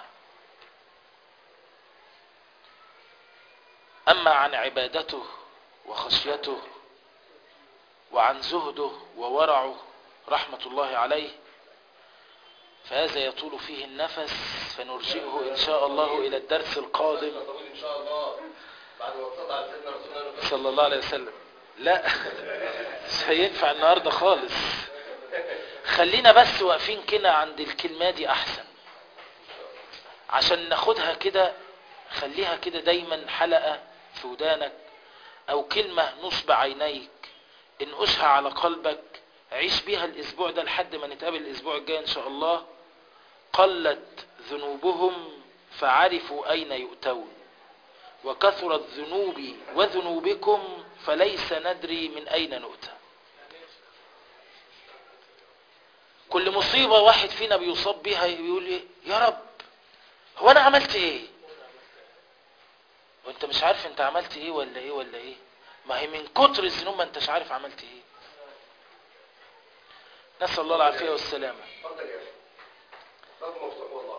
أما عن عبادته وخشيته وعن زهده وورعه رحمة الله عليه فهذا يطول فيه النفس فنرجئه إن شاء الله إلى الدرس القادم طويل ان شاء الله بعد ما تصلى على سيدنا رسول الله صلى الله عليه وسلم لا مش هينفع النهارده خالص خلينا بس واقفين كده عند الكلمة دي أحسن عشان ناخدها كده خليها كده دايما حلقة في ودانك أو كلمة نصب عينيك انقشها على قلبك عيش بيها الأسبوع ده لحد ما نتقابل الأسبوع الجاي إن شاء الله قلت ذنوبهم فعرفوا أين يؤتون وكثرت ذنوبي وذنوبكم فليس ندري من أين نؤتى كل مصيبة واحد فينا بيصاب بيها يقول ايه يا رب هو انا عملت ايه وانت مش عارف انت عملت ايه ولا ايه ولا ايه ما هي من كتر الذنوب ما انتش عارف عملت ايه نسأل الله العافية والسلامة اتفضل يا اخي باب مفتوح والله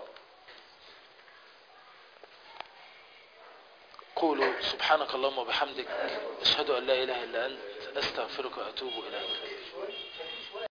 قولوا سبحانك اللهم وبحمدك أشهد أن لا إله إلا أنت أستغفرك وأتوب إليك